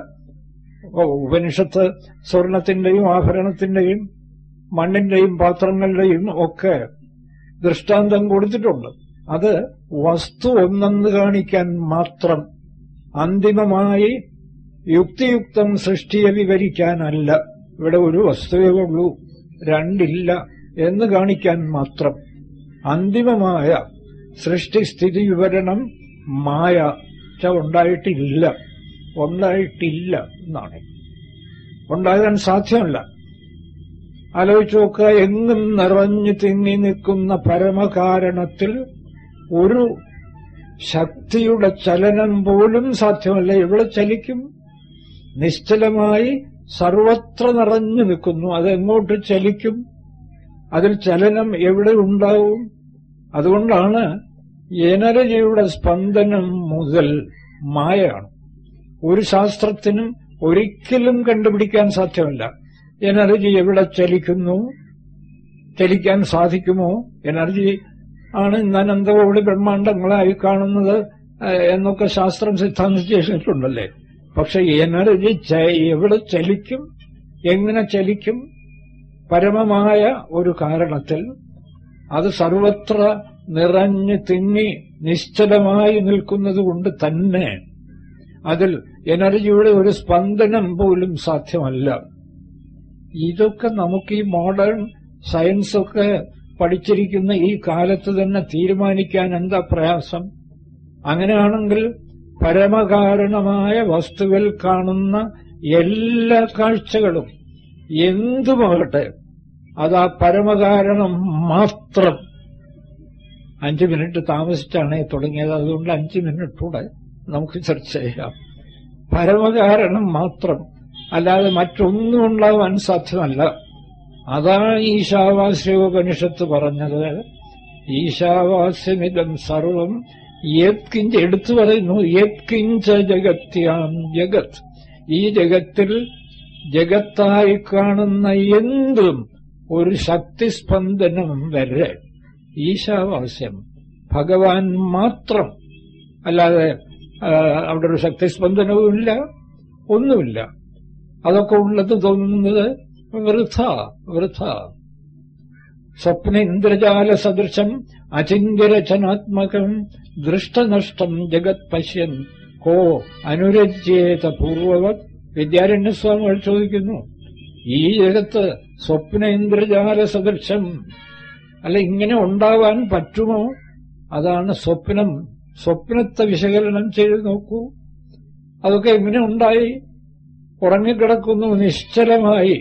ഉപനിഷത്ത് സ്വർണത്തിന്റെയും ആഭരണത്തിന്റെയും മണ്ണിന്റെയും പാത്രങ്ങളുടെയും ഒക്കെ ദൃഷ്ടാന്തം കൊടുത്തിട്ടുണ്ട് അത് വസ്തു ഒന്നെന്ന് കാണിക്കാൻ മാത്രം അന്തിമമായി യുക്തിയുക്തം സൃഷ്ടിയെ വിവരിക്കാനല്ല ഇവിടെ ഒരു വസ്തുവേ ഉള്ളൂ രണ്ടില്ല എന്ന് കാണിക്കാൻ മാത്രം അന്തിമമായ സൃഷ്ടിസ്ഥിതി വിവരണം മായ ച ഉണ്ടായിട്ടില്ല ഉണ്ടായിട്ടില്ല എന്നാണ് ഉണ്ടാകാൻ സാധ്യമല്ല ആലോചിച്ച് നോക്കുക എങ്ങും നിറഞ്ഞു തിങ്ങി നിൽക്കുന്ന പരമകാരണത്തിൽ ഒരു ശക്തിയുടെ ചലനം പോലും സാധ്യമല്ല എവിടെ ചലിക്കും നിശ്ചലമായി സർവത്ര നിറഞ്ഞു നിൽക്കുന്നു അതെങ്ങോട്ട് ചലിക്കും അതിൽ ചലനം എവിടെ ഉണ്ടാവും അതുകൊണ്ടാണ് എനർജിയുടെ സ്പന്ദനം മുതൽ മായയാണ് ഒരു ശാസ്ത്രത്തിനും ഒരിക്കലും കണ്ടുപിടിക്കാൻ സാധ്യമല്ല എനർജി എവിടെ ചലിക്കുന്നു ചലിക്കാൻ സാധിക്കുമോ എനർജി ആണ് ഇന്ന് അനന്തകോടി ബ്രഹ്മാണ്ടങ്ങളായി കാണുന്നത് ഏഹ്, എന്നൊക്കെ ശാസ്ത്രം സിദ്ധാന്തിച്ചിട്ടുണ്ടല്ലേ പക്ഷെ എനർജി ച- എവിടെ ചലിക്കും എങ്ങനെ ചലിക്കും പരമമായ ഒരു കാരണത്തിൽ അത് സർവത്ര നിറഞ്ഞു തിങ്ങി നിശ്ചലമായി നിൽക്കുന്നത് കൊണ്ട് തന്നെ അതിൽ എനർജിയുടെ ഒരു സ്പന്ദനം പോലും സാധ്യമല്ല ഇതൊക്കെ നമുക്ക് ഈ മോഡേൺ സയൻസ് ഒക്കെ പഠിച്ചിരിക്കുന്ന ഈ കാലത്ത് തന്നെ തീരുമാനിക്കാൻ എന്താ പ്രയാസം അങ്ങനെയാണെങ്കിൽ പരമകാരണമായ വസ്തുവിൽ കാണുന്ന എല്ലാ കാഴ്ചകളും എന്തുമാകട്ടെ അത് ആ പരമകാരണം മാത്രം അഞ്ചു മിനിറ്റ് താമസിച്ചാണ് തുടങ്ങിയത് അതുകൊണ്ട് അഞ്ചു മിനിറ്റൂടെ നമുക്ക് ചർച്ച ചെയ്യാം പരമകാരണം മാത്രം അല്ലാതെ മറ്റൊന്നും ഉണ്ടാവാൻ സാധ്യമല്ല അതാണ് ഈശാവാസ്യോപനിഷത്ത് പറഞ്ഞത് ഈശാവാസ്യമിതം സർവം യത്കിഞ്ച എടുത്തു പറയുന്നു യത്കിഞ്ച ജഗത്യാം ജഗത് ഈ ജഗത്തിൽ ജഗത്തായി കാണുന്ന എന്തും ഒരു ശക്തിസ്പന്ദനം വരെ ഈശാവാസ്യം ഭഗവാൻ മാത്രം അല്ലാതെ ആ, അവിടെ ഒരു ശക്തിസ്പന്ദനവുമില്ല ഒന്നുമില്ല അതൊക്കെ ഉള്ളത് തോന്നുന്നത് വൃഥ വൃഥ സ്വപ്ന ഇന്ദ്രജാല സദൃശം അചിന്യരചനാത്മകം ദൃഷ്ടനഷ്ടം ജഗത് പശ്യൻ കോ അനുരജ്യേത പൂർവവത് വിദ്യാരണ്യസ്വാമികൾ ചോദിക്കുന്നു ഈ ജഗത്ത് സ്വപ്ന ഇന്ദ്രജാല സദൃശം അല്ല ഇങ്ങനെ ഉണ്ടാവാൻ പറ്റുമോ അതാണ് സ്വപ്നം സ്വപ്നത്തെ വിശകലനം ചെയ്ത് നോക്കൂ അതൊക്കെ എങ്ങനെ ഉണ്ടായി ഉറങ്ങിക്കിടക്കുന്നു നിശ്ചലമായി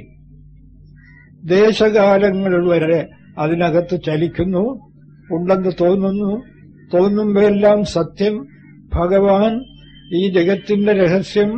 ദേശകാലങ്ങൾ വരെ അതിനകത്ത് ചലിക്കുന്നു ഉണ്ടെന്ന് തോന്നുന്നു തോന്നുമ്പോഴെല്ലാം സത്യം ഭഗവാൻ ഈ ജഗത്തിന്റെ രഹസ്യം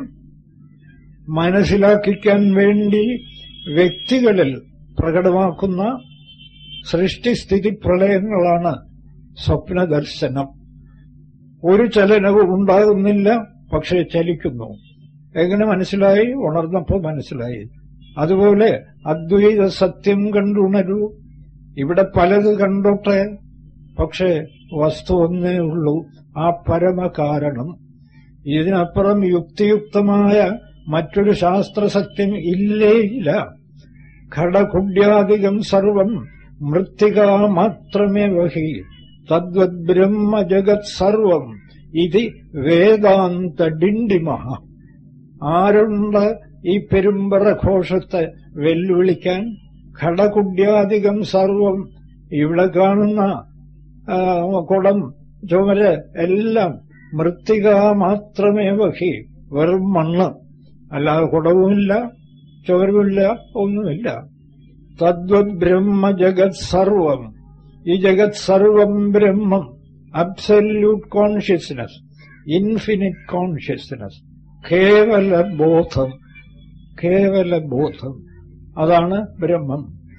മനസ്സിലാക്കിക്കാൻ വേണ്ടി വ്യക്തികളിൽ പ്രകടമാക്കുന്ന സൃഷ്ടിസ്ഥിതി പ്രളയങ്ങളാണ് സ്വപ്നദർശനം ഒരു ചലനവും ഉണ്ടാകുന്നില്ല പക്ഷേ ചലിക്കുന്നു എങ്ങനെ മനസ്സിലായി ഉണർന്നപ്പോ മനസ്സിലായി അതുപോലെ അദ്വൈത സത്യം കണ്ടുണരൂ ഇവിടെ പലത് കണ്ടോട്ടെ പക്ഷേ വസ്തു ഒന്നേ ഉള്ളൂ ആ പരമകാരണം ഇതിനപ്പുറം യുക്തിയുക്തമായ മറ്റൊരു ശാസ്ത്രസത്യം ഇല്ലേ ഇല്ല ഘടകുഡ്യാധികം സർവം മൃത്തിക മാത്രമേ വഹി തദ്വത് ബ്രഹ്മ ജഗത് സർവം ഇത് വേദാന്ത ഡിണ്ടിമ ആരുണ്ട് ഈ പെരുമ്പറ ഘോഷത്തെ വെല്ലുവിളിക്കാൻ ഘടകുഡ്യാധികം സർവം ഇവിടെ കാണുന്ന ആ, കുടം ചുമര് എല്ലാം മൃത്തിക മാത്രമേ വഹി വെറും മണ്ണ് അല്ലാതെ കുടവുമില്ല ചുവരുമില്ല ഒന്നുമില്ല തദ്വത് ബ്രഹ്മ ജഗത് സർവം ഈ ജഗത് സർവം ബ്രഹ്മം അബ്സല്യൂട്ട് കോൺഷ്യസ്നസ് ഇൻഫിനിറ്റ് കോൺഷ്യസ്നസ് കേവല ബോധം കേവല ബോധം അതാണ് ബ്രഹ്മം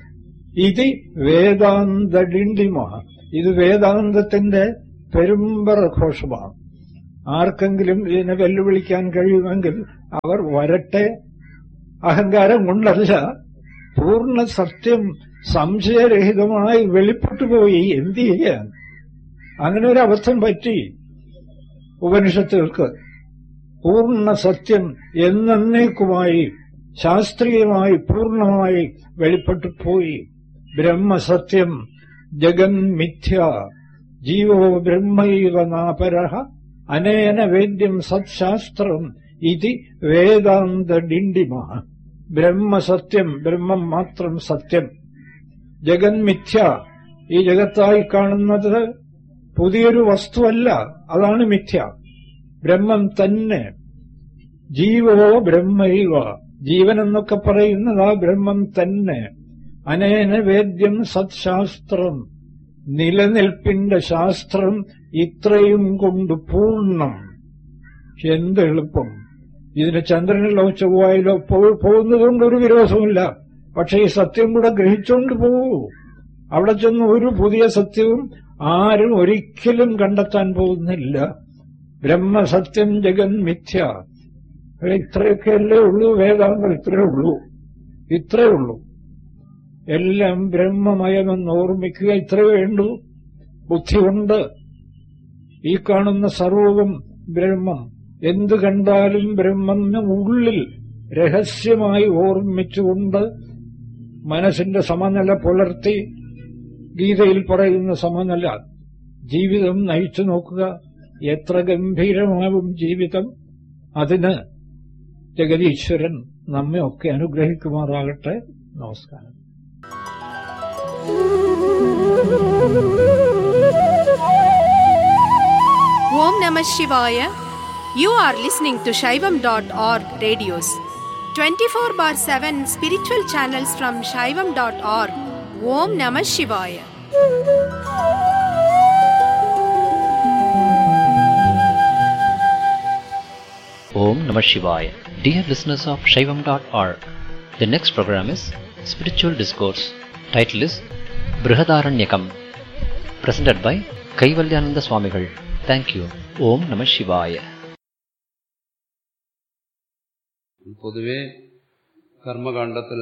ഇത് വേദാന്ത ഡിണ്ടിമ ഇത് വേദാന്തത്തിന്റെ പെരുമ്പറ ഘോഷമാണ് ആർക്കെങ്കിലും ഇതിനെ വെല്ലുവിളിക്കാൻ കഴിയുമെങ്കിൽ അവർ വരട്ടെ അഹങ്കാരം കൊണ്ടല്ല പൂർണ്ണ സത്യം സംശയരഹിതമായി വെളിപ്പെട്ടുപോയി എന്ത് ചെയ്യാൻ അങ്ങനെ ഒരു അബദ്ധം പറ്റി ഉപനിഷത്തുകൾക്ക് പൂർണ്ണ സത്യം എന്നേക്കുമായി ശാസ്ത്രീയമായി പൂർണ്ണമായി വെളിപ്പെട്ടു പോയി ബ്രഹ്മസത്യം ജഗൻ മിഥ്യ ജീവോ ബ്രഹ്മൈവ നാപര അനേന വേദ്യം സത്ശാസ്ത്രം ഇതി വേദാന്ത ഡിണ്ടിമ ബ്രഹ്മസത്യം ബ്രഹ്മം മാത്രം സത്യം ജഗൻ മിഥ്യ ഈ ജഗത്തായി കാണുന്നത് പുതിയൊരു വസ്തുവല്ല അതാണ് മിഥ്യ ബ്രഹ്മം തന്നെ ജീവോ ബ്രഹ്മൈവ ജീവൻ എന്നൊക്കെ പറയുന്നത് ആ ബ്രഹ്മം തന്നെ അനേന വേദ്യം സത്ശാസ്ത്രം നിലനിൽപ്പിന്റെ ശാസ്ത്രം ഇത്രയും കൊണ്ട് പൂർണ്ണം എന്ത് എളുപ്പം ഇതിന് ചന്ദ്രനിലോ ചൊവ്വായിലോ പോ- പോകുന്നതുകൊണ്ട് ഒരു വിരോധമില്ല പക്ഷെ ഈ സത്യം കൂടെ ഗ്രഹിച്ചുകൊണ്ട് പോകൂ അവിടെ ചെന്ന് ഒരു പുതിയ സത്യവും ആരും ഒരിക്കലും കണ്ടെത്താൻ പോകുന്നില്ല ബ്രഹ്മസത്യം ജഗൻ മിഥ്യ ഇവിടെ ഇത്രയൊക്കെയല്ലേ ഉള്ളൂ വേദാന്തം ഇത്രയേ ഉള്ളൂ ഇത്രയേ ഉള്ളൂ എല്ലാം ബ്രഹ്മമയമെന്ന് ഓർമ്മിക്കുക ഇത്രയേ വേണ്ടൂ ബുദ്ധി കൊണ്ട് ഈ കാണുന്ന സർവവും ബ്രഹ്മം എന്തു കണ്ടാലും ബ്രഹ്മന് ഉള്ളിൽ രഹസ്യമായി ഓർമ്മിച്ചുകൊണ്ട് മനസ്സിന്റെ സമനില പുലർത്തി ഗീതയിൽ പറയുന്ന സമനില ജീവിതം നയിച്ചു നോക്കുക എത്ര ഗംഭീരമാവും ജീവിതം അതിന് ജഗതീശ്വരൻ നമ്മെ ഒക്കെ അനുഗ്രഹിക്കുമാറാകട്ടെ നമസ്കാരം Om Namah Shivaya. You are listening to Shaivam.org radios. 24 bar 7 spiritual channels from Shaivam.org. Om Namah Shivaya. Om Namah Shivaya. Dear listeners of Shaivam.org, the next program is Spiritual Discourse. Title is Brihadaranyakam. Presented by Kaivalyananda Swamigal. Thank you. Om Namah Shivaya. പൊതുവെ കർമ്മകാണ്ഡത്തിൽ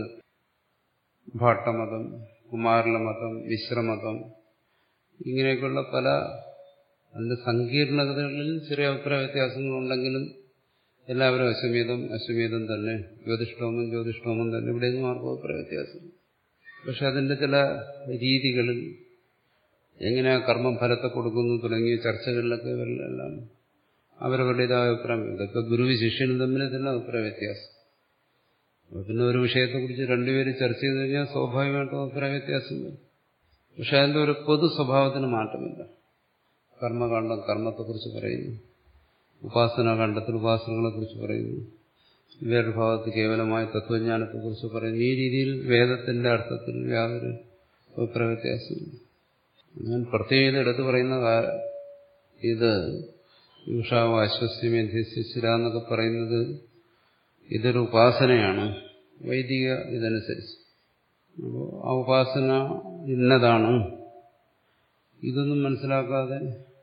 ഭാട്ടമതം കുമാരലമതം മിശ്രമതം ഇങ്ങനെയൊക്കെയുള്ള പല അതിന്റെ സങ്കീർണതകളിൽ ചെറിയ അഭിപ്രായ വ്യത്യാസങ്ങളുണ്ടെങ്കിലും എല്ലാവരും അശ്വമേധം അശ്വമേധം തന്നെ ജ്യോതിഷ്ഠോമം ജ്യോതിഷ്ഠോമം തന്നെ ഇവിടെയൊന്നും ആർക്കും അഭിപ്രായ വ്യത്യാസം പക്ഷെ അതിന്റെ ചില രീതികളിൽ എങ്ങനെ ആ കർമ്മം ഫലത്തെ കൊടുക്കുന്നു തുടങ്ങിയ ചർച്ചകളിലൊക്കെ ഇവരിലെല്ലാം അവരവരുടേതായ അഭിപ്രായം ഇതൊക്കെ ഗുരുവ് ശിഷ്യനും തമ്മിൽ തന്നെ അഭിപ്രായ വ്യത്യാസം അപ്പൊ പിന്നെ ഒരു വിഷയത്തെക്കുറിച്ച് രണ്ടുപേരും ചർച്ച ചെയ്ത് കഴിഞ്ഞാൽ സ്വാഭാവികമായിട്ടും അഭിപ്രായ വ്യത്യാസം വരും പക്ഷെ അതിന്റെ ഒരു പൊതു സ്വഭാവത്തിന് മാറ്റമില്ല കർമ്മകാണ്ഡം കർമ്മത്തെക്കുറിച്ച് പറയുന്നു ഉപാസനാകാണ്ഡത്തിൽ ഉപാസനകളെക്കുറിച്ച് പറയുന്നു വേറൊരു ഭാഗത്ത് കേവലമായ തത്വജ്ഞാനത്തെക്കുറിച്ച് പറയുന്നു ഈ രീതിയിൽ വേദത്തിന്റെ അർത്ഥത്തിൽ യാതൊരു അഭിപ്രായ വ്യത്യാസമില്ല ഞാൻ പ്രത്യേകത എടുത്തു പറയുന്ന കാ- ഇത് യുഷാവ് അശ്വസ്യമധ്യസ്ഥിര എന്നൊക്കെ പറയുന്നത് ഇതൊരു ഉപാസനയാണ് വൈദിക ഇതനുസരിച്ച് അപ്പോൾ ആ ഉപാസന ഇന്നതാണ് ഇതൊന്നും മനസ്സിലാക്കാതെ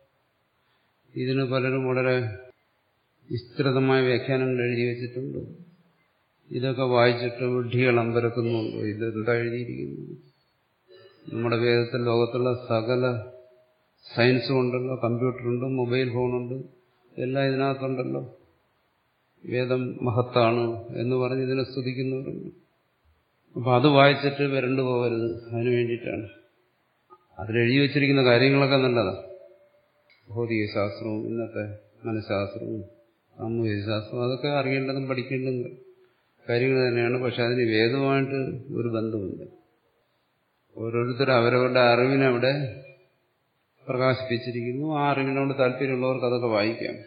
ഇതിന് പലരും വളരെ വിസ്തൃതമായ വ്യാഖ്യാനങ്ങൾ എഴുതി വെച്ചിട്ടുണ്ട് ഇതൊക്കെ വായിച്ചിട്ട് വിഡ്ഢികൾ അമ്പരക്കുന്നുണ്ടോ ഇതെന്താ എഴുതിയിരിക്കുന്നത് നമ്മുടെ വേദത്തിൽ ലോകത്തുള്ള സകല സയൻസും ഉണ്ടല്ലോ കമ്പ്യൂട്ടറുണ്ട് മൊബൈൽ ഫോണുണ്ട് എല്ലാം ഇതിനകത്തുണ്ടല്ലോ വേദം മഹത്താണ് എന്ന് പറഞ്ഞ് ഇതിനെ സ്തുതിക്കുന്നവരുണ്ട് അപ്പൊ അത് വായിച്ചിട്ട് വരണ്ടു പോകരുത് അതിനു വേണ്ടിയിട്ടാണ് അതിലെഴുതി വെച്ചിരിക്കുന്ന കാര്യങ്ങളൊക്കെ നല്ലതാണ് ഭൗതിക ശാസ്ത്രവും ഇന്നത്തെ മനഃശാസ്ത്രവും സാമൂഹിക ശാസ്ത്രവും അതൊക്കെ അറിയേണ്ടതും പഠിക്കേണ്ടതും കാര്യങ്ങൾ തന്നെയാണ് പക്ഷെ അതിന് വേദവുമായിട്ട് ഒരു ബന്ധമില്ല ഓരോരുത്തരും അവരവരുടെ അറിവിനവിടെ പ്രകാശിപ്പിച്ചിരിക്കുന്നു ആ അറിവിനോട് താല്പര്യമുള്ളവർക്ക് അതൊക്കെ വായിക്കാം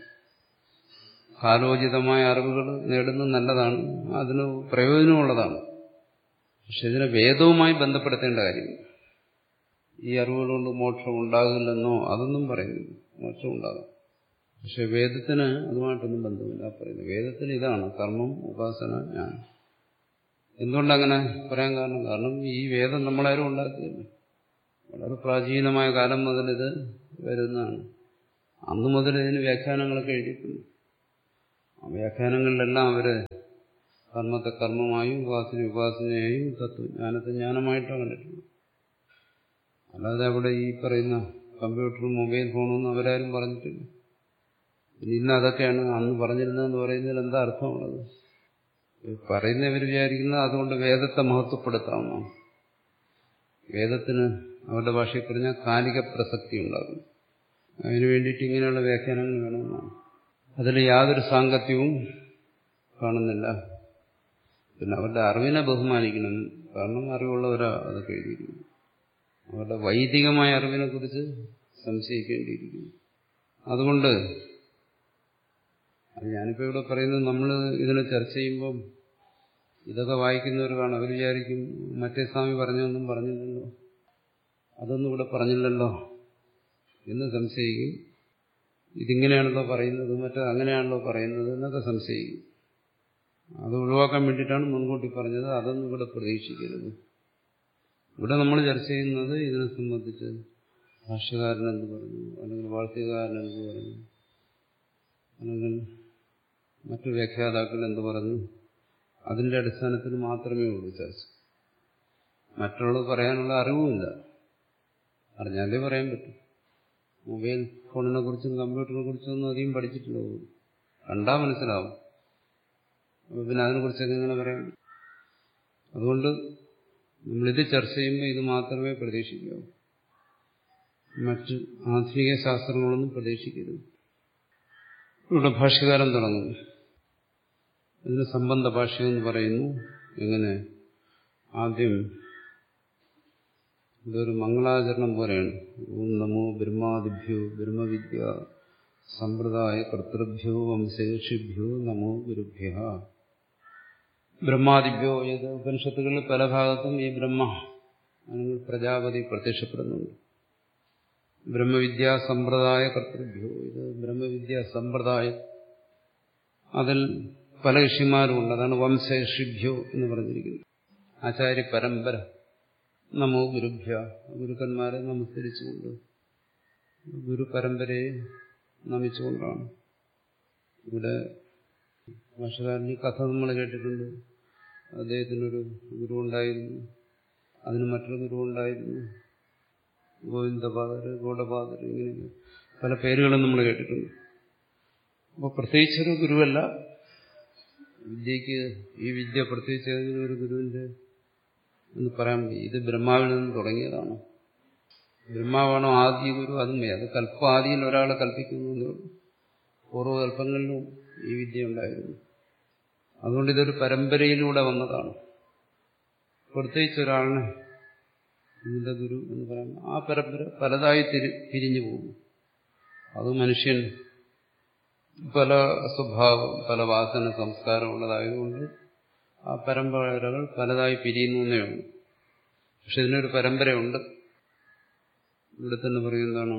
കാലോചിതമായ അറിവുകൾ നേടുന്നത് നല്ലതാണ് അതിന് പ്രയോജനമുള്ളതാണ് പക്ഷെ ഇതിനെ വേദവുമായി ബന്ധപ്പെടുത്തേണ്ട കാര്യമില്ല ഈ അറിവുകൾ കൊണ്ട് മോക്ഷം ഉണ്ടാകില്ലെന്നോ അതൊന്നും പറയുന്നില്ല മോക്ഷം ഉണ്ടാകും പക്ഷെ വേദത്തിന് അതുമായിട്ടൊന്നും ബന്ധമില്ല പറയുന്നത് വേദത്തിന് ഇതാണ് കർമ്മം ഉപാസന ജ്ഞാനം എന്തുകൊണ്ടങ്ങനെ പറയാൻ കാരണം കാരണം ഈ വേദം നമ്മളാരും ഉണ്ടാക്കിയില്ല വളരെ പ്രാചീനമായ കാലം മുതൽ ഇത് വരുന്നതാണ് അന്ന് മുതൽ ഇതിന് വ്യാഖ്യാനങ്ങളൊക്കെ എഴുതിയിട്ടുണ്ട് ആ വ്യാഖ്യാനങ്ങളിലെല്ലാം അവര് കർമ്മത്തെ കർമ്മമായും ഉപാസന ഉപാസനയായും തത്വജ്ഞാനത്തെ ജ്ഞാനമായിട്ടാണ് കണ്ടിട്ടുള്ളത് അല്ലാതെ അവിടെ ഈ പറയുന്ന കമ്പ്യൂട്ടറും മൊബൈൽ ഫോണൊന്നും അവരാരും പറഞ്ഞിട്ടില്ല ഇനി ഇന്ന് അതൊക്കെയാണ് അന്ന് പറഞ്ഞിരുന്നതെന്ന് പറയുന്നതിൽ എന്താ അർത്ഥമുള്ളത് ഈ പറയുന്നവർ വിചാരിക്കുന്നത് അതുകൊണ്ട് വേദത്തെ മഹത്വപ്പെടുത്താമെന്നാണ് വേദത്തിന് അവരുടെ ഭാഷയിൽ പറഞ്ഞാൽ കാലിക പ്രസക്തി ഉണ്ടാകും അതിനു വേണ്ടിയിട്ട് ഇങ്ങനെയുള്ള വ്യാഖ്യാനങ്ങൾ വേണമെന്നാണ് അതിൽ യാതൊരു സാങ്കത്യവും കാണുന്നില്ല പിന്നെ അവരുടെ അറിവിനെ ബഹുമാനിക്കണം കാരണം അറിവുള്ളവരാ അതൊക്കെ എഴുതിയിരിക്കുന്നു അവരുടെ വൈദികമായ അറിവിനെ കുറിച്ച് സംശയിക്കേണ്ടിയിരിക്കുന്നു അതുകൊണ്ട് അത് ഞാനിപ്പോൾ ഇവിടെ പറയുന്നത് നമ്മൾ ഇതിനെ ചർച്ച ചെയ്യുമ്പം ഇതൊക്കെ വായിക്കുന്നവർ കാണും അവർ വിചാരിക്കും മറ്റേ സ്വാമി പറഞ്ഞൊന്നും പറഞ്ഞില്ലല്ലോ അതൊന്നും ഇവിടെ പറഞ്ഞില്ലല്ലോ എന്ന് സംശയിക്കും ഇതിങ്ങനെയാണല്ലോ പറയുന്നത് മറ്റേ അങ്ങനെയാണല്ലോ പറയുന്നത് എന്നൊക്കെ സംശയിക്കും അത് ഒഴിവാക്കാൻ വേണ്ടിയിട്ടാണ് മുൻകൂട്ടി പറഞ്ഞത് അതൊന്നും ഇവിടെ പ്രതീക്ഷിക്കരുത് ഇവിടെ നമ്മൾ ചർച്ച ചെയ്യുന്നത് ഇതിനെ സംബന്ധിച്ച് ഭാഷ്യകാരൻ എന്ത് പറഞ്ഞു അല്ലെങ്കിൽ വാഴ്ത്തുകാരൻ എന്ത് പറഞ്ഞു അല്ലെങ്കിൽ മറ്റു വ്യാഖ്യാതാക്കൾ എന്ത് പറഞ്ഞു അതിന്റെ അടിസ്ഥാനത്തിൽ മാത്രമേ ഉള്ളൂ ചർച്ച മറ്റുള്ളത് പറയാനുള്ള അറിവുമില്ല അറിഞ്ഞാലേ പറയാൻ പറ്റും മൊബൈൽ ഫോണിനെ കുറിച്ചും കമ്പ്യൂട്ടറിനെ കുറിച്ചും ഒന്നും അധികം പഠിച്ചിട്ടില്ല കണ്ടാൽ മനസ്സിലാവും അപ്പൊ പിന്നെ അതിനെക്കുറിച്ചൊക്കെ ഇങ്ങനെ പറയാം അതുകൊണ്ട് നമ്മളിത് ചർച്ച ചെയ്യുമ്പോൾ ഇത് മാത്രമേ പ്രതീക്ഷിക്കാവൂ മറ്റ് ആധുനിക ശാസ്ത്രങ്ങളൊന്നും പ്രതീക്ഷിക്കരുത് ഇവിടെ ഭാഷ്യകാരൻ തുടങ്ങുന്നു ഇതിന് സംബന്ധ ഭാഷ്യമെന്ന് പറയുന്നു എങ്ങനെ ആദ്യം ഇതൊരു മംഗളാചരണം പോലെയാണ് ഓം നമോ ബ്രഹ്മാദിഭ്യോ ബ്രഹ്മവിദ്യ സമ്പ്രദായ കർത്തൃഭ്യോ വംശേഷിഭ്യോ നമോ ഗുരുഭ്യ ബ്രഹ്മാദിഭ്യോ ഏത് ഉപനിഷത്തുകളിൽ പല ഭാഗത്തും ഈ ബ്രഹ്മ അല്ലെങ്കിൽ പ്രജാപതി പ്രത്യക്ഷപ്പെടുന്നുണ്ട് ബ്രഹ്മവിദ്യാ സമ്പ്രദായ കർത്തൃഭ്യോ ഇത് ബ്രഹ്മവിദ്യാ സമ്പ്രദായം അതിൽ പല ഋഷിമാരുമുണ്ട് അതാണ് വംശേഷിഭ്യോ എന്ന് പറഞ്ഞിരിക്കുന്നത് ആചാര്യ പരമ്പര നമോ ഗുരുഭ്യ ഗുരുക്കന്മാരെ നമസ്കരിച്ചുകൊണ്ട് ഗുരു പരമ്പരയെ നമിച്ചുകൊണ്ടാണ് ഇവിടെ ഭാഷകാരൻ ഈ കഥ നമ്മൾ കേട്ടിട്ടുണ്ട് അദ്ദേഹത്തിനൊരു ഗുരു ഉണ്ടായിരുന്നു അതിന് മറ്റൊരു ഗുരു ഉണ്ടായിരുന്നു ഗോവിന്ദപാദർ ഗോഡപാദർ ഇങ്ങനെ പല പേരുകളും നമ്മൾ കേട്ടിട്ടുണ്ട് അപ്പോൾ പ്രത്യേകിച്ചൊരു ഗുരുവല്ല വിദ്യക്ക് ഈ വിദ്യ പ്രത്യേകിച്ച് ഏതെങ്കിലും ഒരു ഗുരുവിന്റെ എന്ന് പറയാൻ വയ്യ. ഇത് ബ്രഹ്മാവിൽ നിന്ന് തുടങ്ങിയതാണ് ബ്രഹ്മാവാണോ ആദ്യ ഗുരു അതും വയ്യ. അത് കൽപ്പാദിയിൽ ഒരാളെ കൽപ്പിക്കുന്നു പൂർവ്വകൽപ്പങ്ങളിലും ഈ വിദ്യ ഉണ്ടായിരുന്നു അതുകൊണ്ട് ഇതൊരു പരമ്പരയിലൂടെ വന്നതാണ് പ്രത്യേകിച്ച് ഒരാളിനെ ഇതിന്റെ ഗുരു എന്ന് പറയുന്നത് ആ പരമ്പര പലതായി തിരി പിരിഞ്ഞു പോകും അത് മനുഷ്യൻ പല സ്വഭാവം പല വാസന സംസ്കാരം ഉള്ളതായതുകൊണ്ട് ആ പരമ്പരകൾ പലതായി പിരിയുന്നു എന്നേ ഉള്ളൂ പക്ഷെ ഇതിനൊരു പരമ്പരയുണ്ട് ഇവിടെ തന്നെ പറയുന്നതാണ്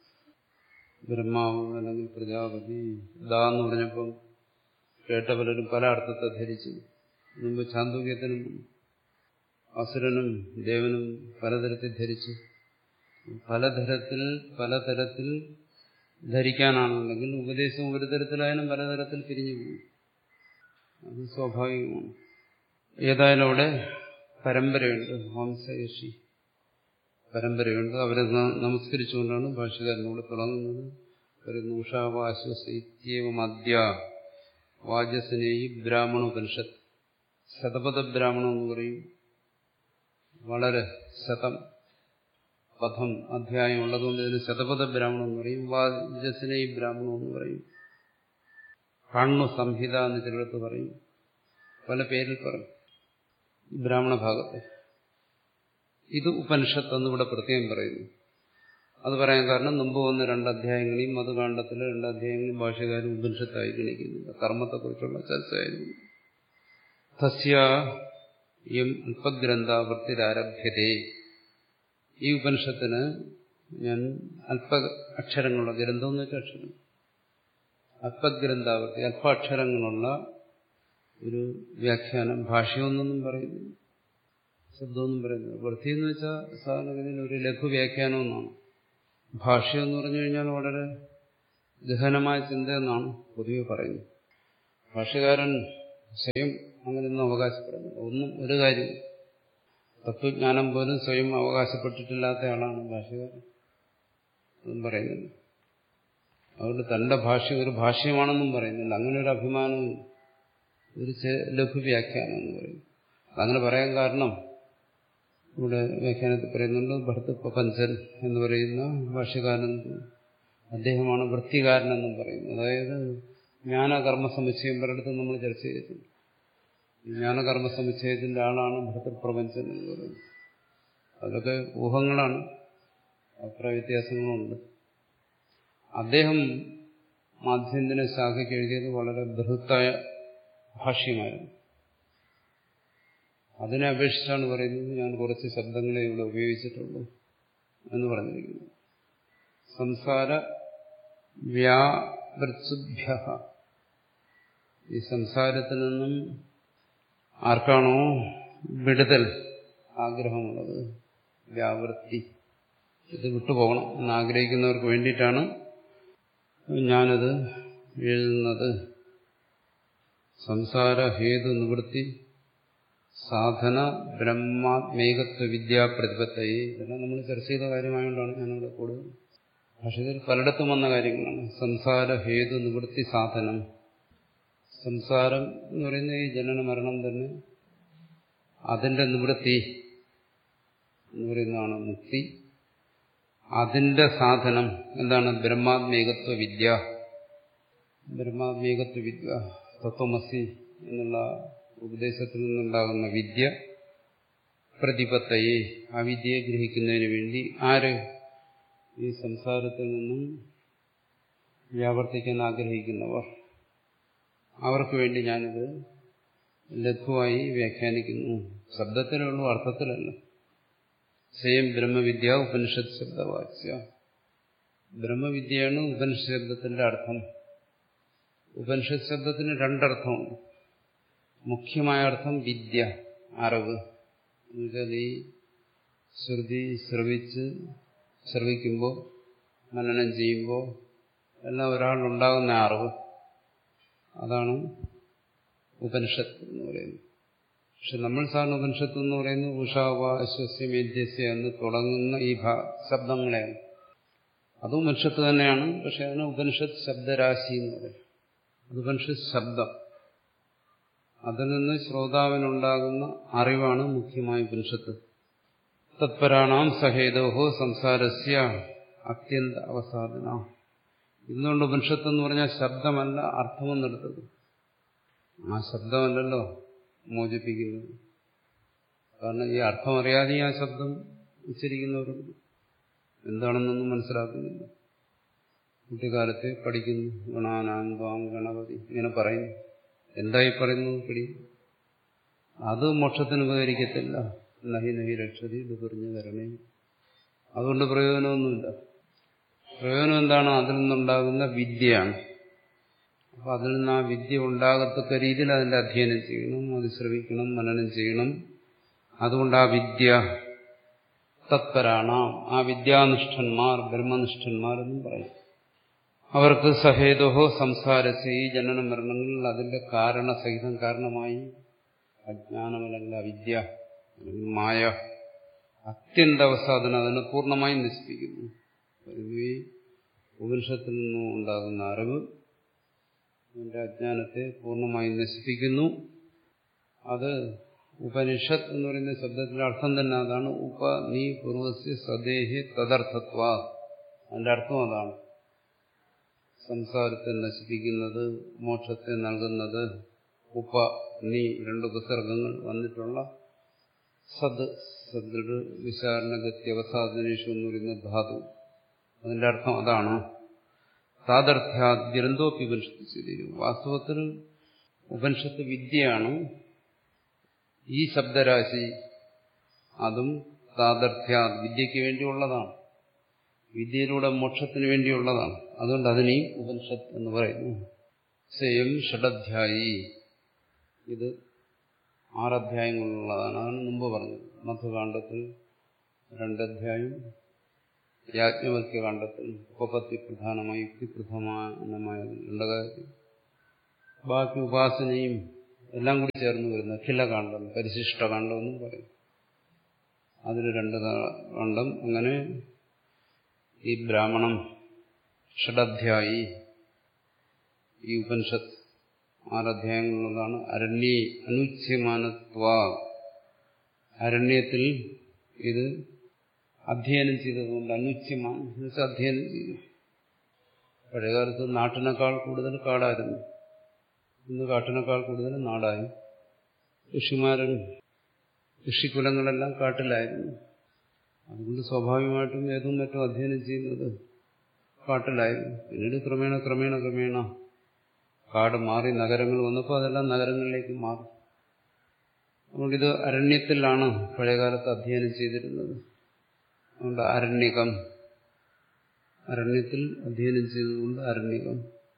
ബ്രഹ്മാവ് അല്ലെങ്കിൽ പ്രജാപതി ദാ എന്ന് പറഞ്ഞപ്പം കേട്ട പലരും പല അർത്ഥത്തെ ധരിച്ചു മുമ്പ് ചാന്തോക്യത്തിനും അസുരനും ദേവനും പലതരത്തിൽ ധരിച്ചു പലതരത്തിൽ പലതരത്തിൽ ധരിക്കാനാണെന്നുണ്ടെങ്കിൽ ഉപദേശം ഒരു തരത്തിലായാലും പലതരത്തിൽ പിരിഞ്ഞു പോകും അത് സ്വാഭാവികമാണ് ഏതായാലും അവിടെ പരമ്പരയുണ്ട് വംശയഷി പരമ്പരയുണ്ട് അവരെ ന- നമസ്കരിച്ചുകൊണ്ടാണ് ഭാഷകാരനോട് തുടങ്ങുന്നത് പറയുന്നു ഉഷാവാശ്വസൈത്യവം അദ്യ വാചസ്നേഹി ബ്രാഹ്മണോപനിഷത്ത് ശതപഥ ബ്രാഹ്മണം എന്ന് പറയും വളരെ ശതം പഥം അധ്യായം ഉള്ളതുകൊണ്ട് ഇതിന് ശതപഥ ബ്രാഹ്മണം എന്ന് പറയും വാചസ്നേഹി ബ്രാഹ്മണം എന്ന് പറയും കണ്ണു സംഹിത എന്ന് ചിലടത്ത് പറയും പല പേരിൽ പറയും ഈ ബ്രാഹ്മണ ഭാഗത്തെ ഇത് ഉപനിഷത്ത് എന്ന് ഇവിടെ പ്രത്യേകം പറയുന്നു അത് പറയാൻ കാരണം മുമ്പ് വന്ന രണ്ട് അധ്യായങ്ങളെയും മധുകാണ്ഡത്തിലെ രണ്ട് അധ്യായങ്ങളും ഭാഷകാരും ഉപനിഷത്തായി ഗണിക്കുന്നില്ല കർമ്മത്തെക്കുറിച്ചുള്ള ചർച്ചയായിരുന്നു തസ്യ യം അല്പഗ്രന്ഥാവൃത്തിരാരഭ്യതേ ഈ ഉപനിഷത്തിന് ഞാൻ അല്പ അക്ഷരങ്ങളുള്ള ഗ്രന്ഥം എന്ന് വെച്ചാൽ അക്ഷരം അല്പഗ്രന്ഥാവൃത്തി അല്പാക്ഷരങ്ങളുള്ള ഒരു വ്യാഖ്യാനം ഭാഷ്യമെന്നൊന്നും പറയുന്നു ശബ്ദമൊന്നും പറയുന്നത് വൃത്തി എന്ന് വെച്ചാൽ സാധാരണഗതിയിൽ ഒരു ലഘു വ്യാഖ്യാനം എന്നാണ് ഭാഷ്യം എന്ന് പറഞ്ഞു കഴിഞ്ഞാൽ വളരെ ഗഹനമായ ചിന്ത എന്നാണ് പൊതുവെ പറയുന്നത് ഭാഷ്യകാരൻ സ്വയം അങ്ങനെയൊന്നും അവകാശപ്പെടുന്നു ഒന്നും ഒരു കാര്യം തത്വജ്ഞാനം പോലും സ്വയം അവകാശപ്പെട്ടിട്ടില്ലാത്ത ആളാണ് ഭാഷ്യകാരൻ അതും പറയുന്നില്ല അതുകൊണ്ട് തന്റെ ഭാഷ്യം ഒരു ഭാഷ്യമാണെന്നും പറയുന്നില്ല അങ്ങനെ ഒരു അഭിമാനവും ഒരു ലഘു വ്യാഖ്യാനം എന്ന് പറയുന്നു അങ്ങനെ പറയാൻ കാരണം ഇവിടെ വ്യാഖ്യാനത്തിൽ പറയുന്നുണ്ട് ഭർത്തൃപ്രപഞ്ചൻ എന്ന് പറയുന്ന ഭാഷ്യകാരൻ അദ്ദേഹമാണ് വൃത്തികാരനെന്നും പറയുന്നു അതായത് ജ്ഞാനകർമ്മ സമുച്ചയം പലയിടത്ത് നമ്മൾ ചർച്ച ചെയ്തിട്ടുണ്ട് ജ്ഞാനകർമ്മ സമുച്ചയത്തിന്റെ ആളാണ് ഭർത്തൃപ്രപഞ്ചൻ എന്ന് പറയുന്നത് അതൊക്കെ ഊഹങ്ങളാണ് അഭിപ്രായ വ്യത്യാസങ്ങളുണ്ട് അദ്ദേഹം മാധ്യന്തിന ശാഖയ്ക്ക് എഴുതിയത് വളരെ ബൃഹത്തായ ഭാഷ്യമായിരുന്നു അതിനെ അപേക്ഷിച്ചാണ് പറയുന്നത് ഞാൻ കുറച്ച് ശബ്ദങ്ങളെ ഇവിടെ ഉപയോഗിച്ചിട്ടുള്ളൂ എന്ന് പറഞ്ഞിരിക്കുന്നു സംസാര വ്യാവൃത്സുഭ്യ ഈ സംസാരത്തിൽ നിന്നും ആർക്കാണോ വിടുതൽ ആഗ്രഹമുള്ളത് വ്യാവൃത്തി ഇത് വിട്ടുപോകണം എന്ന് ആഗ്രഹിക്കുന്നവർക്ക് വേണ്ടിയിട്ടാണ് ഞാനത് എഴുതുന്നത് സംസാര ഹേതു നിവൃത്തി സാധന ബ്രഹ്മാത്മേകത്വ വിദ്യാ പ്രതിപത്തയെ ഇതെല്ലാം നമ്മൾ ചർച്ച ചെയ്ത കാര്യമായതുകൊണ്ടാണ് ഞാനിവിടെ കൂടുതൽ ഭാഷയിൽ പലയിടത്തും വന്ന കാര്യങ്ങളാണ് സംസാര ഹേതു നിവൃത്തി സാധനം സംസാരം എന്ന് പറയുന്ന ഈ ജനന മരണം തന്നെ അതിന്റെ നിവൃത്തി എന്ന് പറയുന്നതാണ് മുക്തി അതിന്റെ സാധനം എന്താണ് ബ്രഹ്മാത്മേകത്വ വിദ്യ ബ്രഹ്മാത്മേകത്വ വിദ്യ തത്വമസി എന്നുള്ള ഉപദേശത്തിൽ നിന്നുണ്ടാകുന്ന വിദ്യ പ്രതിപത്തയെ ആ വിദ്യയെ ഗ്രഹിക്കുന്നതിന് വേണ്ടി ആര് ഈ സംസാരത്തിൽ നിന്നും വ്യാവർത്തിക്കാൻ ആഗ്രഹിക്കുന്നവർ അവർക്ക് വേണ്ടി ഞാനിത് ലഘുവായി വ്യാഖ്യാനിക്കുന്നു ശബ്ദത്തിലുള്ള അർത്ഥത്തിലല്ല സ്വയം ബ്രഹ്മവിദ്യ ഉപനിഷത്ത് ശബ്ദവാച്യ ബ്രഹ്മവിദ്യയാണ് ഉപനിഷത്ത് ശബ്ദത്തിന്റെ അർത്ഥം ഉപനിഷത്ത് ശബ്ദത്തിന് രണ്ടർത്ഥമുണ്ട് മുഖ്യമായ അർത്ഥം വിദ്യ അറിവ് എന്നുവെച്ചാൽ ഈ ശ്രുതി ശ്രവിച്ച് ശ്രവിക്കുമ്പോൾ മനനം ചെയ്യുമ്പോൾ എല്ലാം ഒരാളുണ്ടാകുന്ന അറിവ് അതാണ് ഉപനിഷത്ത് എന്ന് പറയുന്നത് പക്ഷെ നമ്മൾ സാറിന് ഉപനിഷത്ത് എന്ന് പറയുന്നത് ഉഷാവ അശ്വസ്യ മേദ്യസ്യ എന്ന് തുടങ്ങുന്ന ഈ ഭാ ശബ്ദങ്ങളെയാണ് അതും ഉപനിഷത്ത് തന്നെയാണ് പക്ഷെ അതിന് ഉപനിഷത്ത് ശബ്ദരാശി എന്ന് പറയും അത് ഉപനിഷത്ത് ശബ്ദം അതിൽ നിന്ന് ശ്രോതാവിനുണ്ടാകുന്ന അറിവാണ് മുഖ്യമായ ഉപനിഷത്ത് തത്പരാണാം സഹേതോഹോ സംസാരസ്യ അത്യന്ത അവസാദന ഇന്നുകൊണ്ട് ഉപനിഷത്ത് എന്ന് പറഞ്ഞാൽ ശബ്ദമല്ല അർത്ഥമെന്നെടുത്തത് ആ ശബ്ദമല്ലല്ലോ മോചിപ്പിക്കുന്നത് കാരണം ഈ അർത്ഥം അറിയാതെ ആ ശബ്ദം ഉച്ചരിക്കുന്നവരുണ്ട് എന്താണെന്നൊന്നും മനസ്സിലാക്കുന്നില്ല കുട്ടിക്കാലത്തെ പഠിക്കുന്നു ഗണാനാങ്കാം ഗണപതി ഇങ്ങനെ പറയുന്നു എന്തായി പറയുന്നത് പിടി അത് മോക്ഷത്തിന് ഉപകരിക്കത്തില്ല നഹി നഹി രക്ഷതി ഇത് പറഞ്ഞു തരണേ അതുകൊണ്ട് പ്രയോജനമൊന്നുമില്ല പ്രയോജനം എന്താണ് അതിൽ നിന്നുണ്ടാകുന്ന വിദ്യയാണ് അപ്പൊ അതിൽ നിന്ന് ആ വിദ്യ ഉണ്ടാകത്തക്ക രീതിയിൽ അതിന്റെ അധ്യയനം ചെയ്യണം അത് ശ്രവിക്കണം മനനം ചെയ്യണം അതുകൊണ്ട് ആ വിദ്യ തത്പരാണ് ആ വിദ്യാനിഷ്ഠന്മാർ ബ്രഹ്മനിഷ്ഠന്മാർ എന്നും പറയും അവർക്ക് സഹേതോഹോ സംസാരസ് ഈ ജനന മരണങ്ങളിൽ അതിന്റെ കാരണസഹിതം കാരണമായി അജ്ഞാനമല്ലെങ്കിൽ അവിദ്യ അല്ലെങ്കിൽ മായ അത്യന്തവസാധന അതിനെ പൂർണ്ണമായും നശിപ്പിക്കുന്നു ഈ ഉപനിഷത്തിൽ നിന്നും ഉണ്ടാകുന്ന അറിവ് അതിന്റെ അജ്ഞാനത്തെ പൂർണ്ണമായും നശിപ്പിക്കുന്നു അത് ഉപനിഷത്ത് എന്ന് പറയുന്ന ശബ്ദത്തിന്റെ അർത്ഥം തന്നെ അതാണ് ഉപ നീ പൂർവസ്യ സദേഹി തദർത്ഥത്വ അതിന്റെ അർത്ഥം അതാണ് സംസാരത്തെ നശിപ്പിക്കുന്നത് മോക്ഷത്തെ നൽകുന്നത് ഉപ നീ രണ്ട് ഉപസർഗങ്ങൾ വന്നിട്ടുള്ള സദ് സദൃഢ വിചാരണഗതി അവസാദനേഷു എന്ന് പറയുന്ന ധാതു അതിന്റെ അർത്ഥം അതാണ് താതർത്ഥ്യാദ്യന്തോപ്പി ഉപനിഷത്ത് സ്ഥിതി വാസ്തവത്തിൽ ഉപനിഷത്ത് വിദ്യയാണ് ഈ ശബ്ദരാശി അതും താതർത്ഥ്യ വിദ്യയ്ക്ക് വേണ്ടിയുള്ളതാണ് വിദ്യയിലൂടെ മോക്ഷത്തിന് വേണ്ടിയുള്ളതാണ് അതുകൊണ്ട് അതിനെയും ഉപനിഷത്ത് എന്ന് പറയുന്നു സ്വയം ഷഡധ്യായി ഇത് ആറധ്യായങ്ങളുള്ളതാണ് അതാണ് മുമ്പ് പറഞ്ഞത് മധുകാണ്ഡത്തിൽ രണ്ടധ്യായം യാജ്ഞവൽക്യകാണ്ഡത്തിൽ ഉപപത്തി പ്രധാനമായി യുക്തിപ്രധാനമായ രണ്ട് കാര്യം ബാക്കി ഉപാസനയും എല്ലാം കൂടി ചേർന്ന് വരുന്ന അഖിലകാണ്ഡം പരിശിഷ്ടകാണ്ഡം എന്നും പറയും അതിൽ രണ്ട് കാണ്ഡം അങ്ങനെ ഈ ബ്രാഹ്മണം ഷഡധ്യായി ഈ ഉപനിഷത്ത് ആറധ്യായങ്ങളുള്ളതാണ് അരണ്യ അനുച്യമാനത്വ അരണ്യത്തിൽ ഇത് അധ്യയനം ചെയ്തതുകൊണ്ട് അനുച്യമാണ് എന്നുവെച്ചാൽ അധ്യയനം ചെയ്തു പഴയകാലത്ത് നാട്ടിനേക്കാൾ കൂടുതൽ കാടായിരുന്നു ഇന്ന് കാട്ടിനേക്കാൾ കൂടുതൽ നാടായി ഋഷിമാരും ഋഷികുലങ്ങളെല്ലാം കാട്ടിലായിരുന്നു അതുകൊണ്ട് സ്വാഭാവികമായിട്ടും ഏതും മറ്റും അധ്യയനം ചെയ്യുന്നത് കാട്ടിലായിരുന്നു പിന്നീട് ക്രമേണ ക്രമേണ ക്രമേണ കാട് മാറി നഗരങ്ങൾ വന്നപ്പോൾ അതെല്ലാം നഗരങ്ങളിലേക്ക് മാറി അതുകൊണ്ട് ഇത് അരണ്യത്തിലാണ് പഴയകാലത്ത് അധ്യയനം ചെയ്തിരുന്നത് അതുകൊണ്ട് അരണ്യകം അരണ്യത്തിൽ അധ്യയനം ചെയ്തതുകൊണ്ട് അരണ്യകം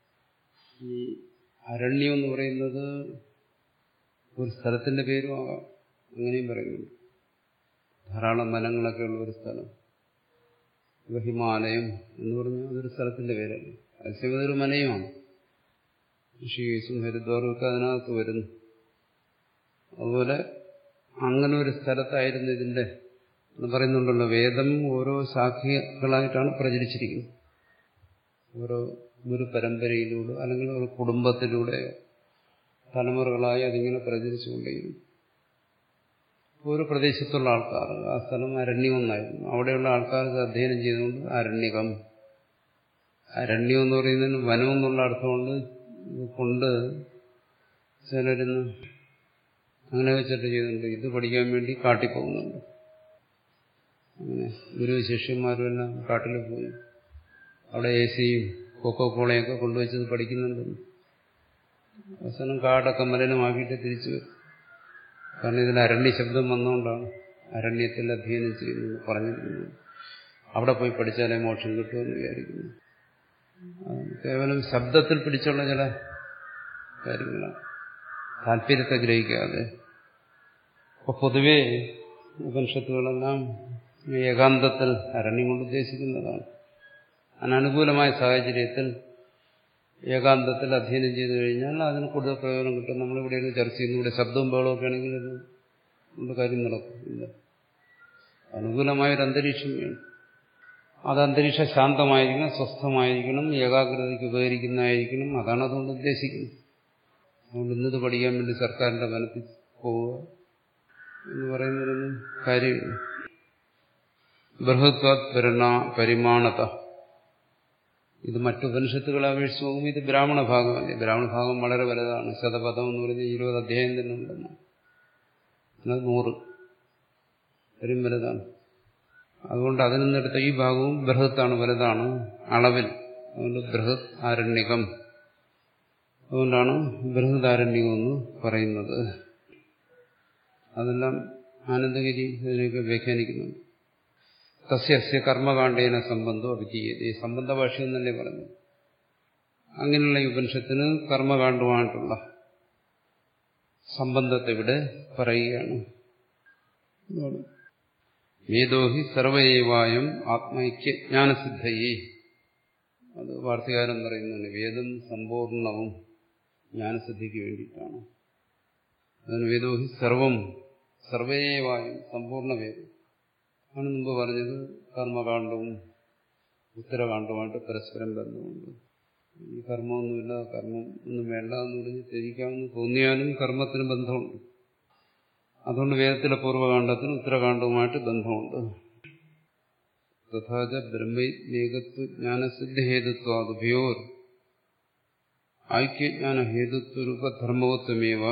ഈ അരണ്യം എന്ന് പറയുന്നത് ഒരു സ്ഥലത്തിന്റെ പേരും ആകാം അങ്ങനെയും പറയുന്നുണ്ട് ധാരാളം വനങ്ങളൊക്കെ ഉള്ള ഒരു സ്ഥലം ഇപ്പൊ ഹിമാലയം എന്ന് പറഞ്ഞാൽ അതൊരു സ്ഥലത്തിന്റെ പേരല്ല അതേസമയം അതൊരു മനയുമാണ് ഋഷികേശും ഹരിദ്വാറും ഒക്കെ അതിനകത്ത് വരുന്നു അതുപോലെ അങ്ങനെ ഒരു സ്ഥലത്തായിരുന്നു ഇതിന്റെ എന്ന് പറയുന്നുണ്ടല്ലോ വേദം ഓരോ ശാഖകളായിട്ടാണ് പ്രചരിച്ചിരിക്കുന്നത് ഓരോ ഗുരു പരമ്പരയിലൂടെ അല്ലെങ്കിൽ ഒരു കുടുംബത്തിലൂടെ തലമുറകളായി അതിങ്ങനെ പ്രചരിച്ചുകൊണ്ടേയിരുന്നു ഒരു പ്രദേശത്തുള്ള ആൾക്കാർ ആ സ്ഥലം അരണ്യമെന്നായിരുന്നു അവിടെയുള്ള ആൾക്കാർക്ക് അധ്യയനം ചെയ്തുകൊണ്ട് അരണ്യകം അരണ്യം എന്ന് പറയുന്നതിന് വനം എന്നുള്ള അർത്ഥമുണ്ട് കൊണ്ട് ചിലരിന്ന് അങ്ങനെ വെച്ചിട്ട് ചെയ്യുന്നുണ്ട് ഇത് പഠിക്കാൻ വേണ്ടി കാട്ടിൽ പോകുന്നുണ്ട് അങ്ങനെ ഗുരു ശിഷ്യന്മാരും എല്ലാം കാട്ടിൽ പോയി അവിടെ എ സിയും കൊക്കോ കോളയൊക്കെ കൊണ്ടുവച്ചത് പഠിക്കുന്നുണ്ട് അവസാനം കാടൊക്കെ മലിനമാക്കിയിട്ട് തിരിച്ചു വരും കാരണം ഇതിൽ അരണ്യ ശബ്ദം വന്നുകൊണ്ടാണ് അരണ്യത്തിൽ അധ്യയനം ചെയ്യുന്നത് പറഞ്ഞിരുന്നത് അവിടെ പോയി പഠിച്ചാലേ മോക്ഷം കിട്ടുമെന്ന് വിചാരിക്കുന്നു കേവലം ശബ്ദത്തിൽ പിടിച്ചുള്ള ചില കാര്യങ്ങളാണ് താല്പര്യത്തെ ഗ്രഹിക്കാതെ അപ്പൊ പൊതുവേ ഉപനിഷത്തുകളെല്ലാം ഏകാന്തത്തിൽ അരണ്യം കൊണ്ട് ഉദ്ദേശിക്കുന്നതാണ് അനനുകൂലമായ സാഹചര്യത്തിൽ ഏകാന്തത്തിൽ അധ്യയനം ചെയ്തു കഴിഞ്ഞാൽ അതിന് കൂടുതൽ പ്രയോജനം കിട്ടും നമ്മളിവിടെ ഇരുന്ന് ചർച്ച ചെയ്യുന്നു ഇവിടെ ശബ്ദവും ബഹളമൊക്കെ ആണെങ്കിൽ ഇത് കൊണ്ട് കാര്യം നടക്കും ഇല്ല അനുകൂലമായ ഒരു അന്തരീക്ഷം വേണം അത് അന്തരീക്ഷം ശാന്തമായിരിക്കണം സ്വസ്ഥമായിരിക്കണം ഏകാഗ്രതയ്ക്ക് ഉപകരിക്കുന്നതായിരിക്കണം അതാണ് അതുകൊണ്ട് ഉദ്ദേശിക്കുന്നത് അതുകൊണ്ട് ഇന്നത് പഠിക്കാൻ വേണ്ടി സർക്കാരിന്റെ വനത്തിൽ പോവുക എന്ന് പറയുന്നതിനൊന്നും കാര്യമില്ല ബൃഹത്വാത് പരിമാണത ഇത് മറ്റു ഉപനിഷത്തുകളെ അപേക്ഷിച്ച് നോക്കുമ്പോൾ ഇത് ബ്രാഹ്മണ ഭാഗമല്ലേ ബ്രാഹ്മണ ഭാഗം വളരെ വലുതാണ് ശതപഥം എന്ന് പറഞ്ഞാൽ ഇരുപത് അധ്യായം തന്നെ ഉണ്ടെന്നാണ് അത് നൂറ് വരും വലുതാണ് അതുകൊണ്ട് അതിൽ നിന്നെടുത്ത ഈ ഭാഗവും ബൃഹത്താണ് വലുതാണ് അളവിൽ അതുകൊണ്ട് ബൃഹത് ആരണ്യകം അതുകൊണ്ടാണ് ബൃഹദാരണ്യം എന്ന് പറയുന്നത് അതെല്ലാം ആനന്ദഗിരി ഇതിനെയൊക്കെ വ്യാഖ്യാനിക്കുന്നുണ്ട് തസ്യസ്യ കർമ്മകാണ്ഡേന സംബന്ധം അഭിജീയത ഈ സംബന്ധ ഭാഷ എന്നല്ലേ പറഞ്ഞു അങ്ങനെയുള്ള ഈ ഉപനിഷത്തിന് കർമ്മകാണ്ഡമായിട്ടുള്ള സംബന്ധത്തെ ഇവിടെ പറയുകയാണ് വേദോഹി സർവൈവായം ആത്മൈക്യ ജ്ഞാനസിദ്ധയെ അത് വാർത്തകാരം പറയുന്നുണ്ട് വേദം സമ്പൂർണവും ജ്ഞാനസിദ്ധിക്ക് വേണ്ടിയിട്ടാണ് അതിന് വേദോഹി സർവം സർവേവായും സമ്പൂർണ്ണ വേദം ആണ് മുമ്പ് പറഞ്ഞത് കർമ്മകാണ്ഡവും ഉത്തരകാണ്ഡവുമായിട്ട് പരസ്പരം ബന്ധമുണ്ട് ഈ കർമ്മമൊന്നുമില്ല കർമ്മം ഒന്നും വേണ്ട എന്ന് പറഞ്ഞ് ത്യജിക്കാമെന്ന് തോന്നിയാലും കർമ്മത്തിന് ബന്ധമുണ്ട് അതുകൊണ്ട് വേദത്തിലെ പൂർവ്വകാണ്ഡത്തിന് ഉത്തരകാണ്ഡവുമായിട്ട് ബന്ധമുണ്ട് തഥാച ബ്രഹ്മേകത്വ ജ്ഞാനസിദ്ധഹേതുത്വാദുഭയോർ ഐക്യജ്ഞാന ഹേതുത്വരൂപധർമ്മവത്വമേവ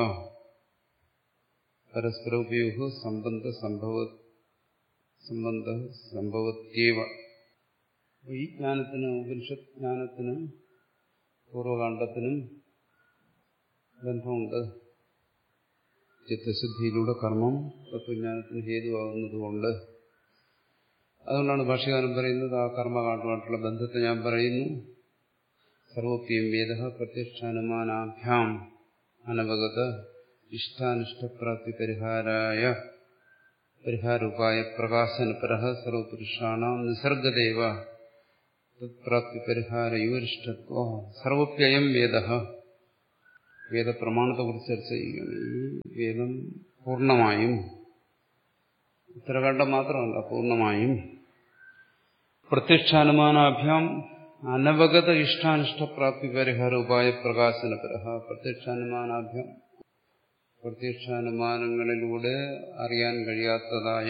പരസ്പര ഉപയോഗ സംബന്ധ സംഭവ സംബന്ധ സംഭവത്യേവ ഈ ജ്ഞാനത്തിന് ഉപനിഷത്ത് ജ്ഞാനത്തിന് പൂർവകാണ്ഡത്തിനും ബന്ധമുണ്ട് ചിത്തശുദ്ധിയിലൂടെ കർമ്മം തത്വജ്ഞാനത്തിന് ഹേതുവാകുന്നതുകൊണ്ട് അതുകൊണ്ടാണ് ഭാഷ്യകാരൻ പറയുന്നത് ആ കർമ്മകാണ്ഡമായിട്ടുള്ള ബന്ധത്തെ ഞാൻ പറയുന്നു സർവോപ്യം വേദ പ്രത്യക്ഷാനുമാനാഭ്യാം അനവഗത ഇഷ്ടാനിഷ്ടപ്രാപ്തി പരിഹാരായ പരിഹാരോപായ പ്രകാശനപരഃ സർവപുരുഷാണാം നിസർഗദേവ തത്പ്രാപ്തി പരിഹാരയോരിഷ്ടത്വ സർവപ്യയം വേദ വേദപ്രമാണത്തെക്കുറിച്ച് ചർച്ച ചെയ്യുകയാണ് ഈ വേദം പൂർണ്ണമായും ഉത്തരകാണ്ഡം മാത്രമല്ല പൂർണ്ണമായും പ്രത്യക്ഷാനുമാനാഭ്യാം അനവഗത ഇഷ്ടാനിഷ്ടപ്രാപ്തി പരിഹാര ഉപായ പ്രകാശനപരഃ പ്രത്യക്ഷാനുമാനാഭ്യാം പ്രത്യക്ഷാനുമാനങ്ങളിലൂടെ അറിയാൻ കഴിയാത്തതായ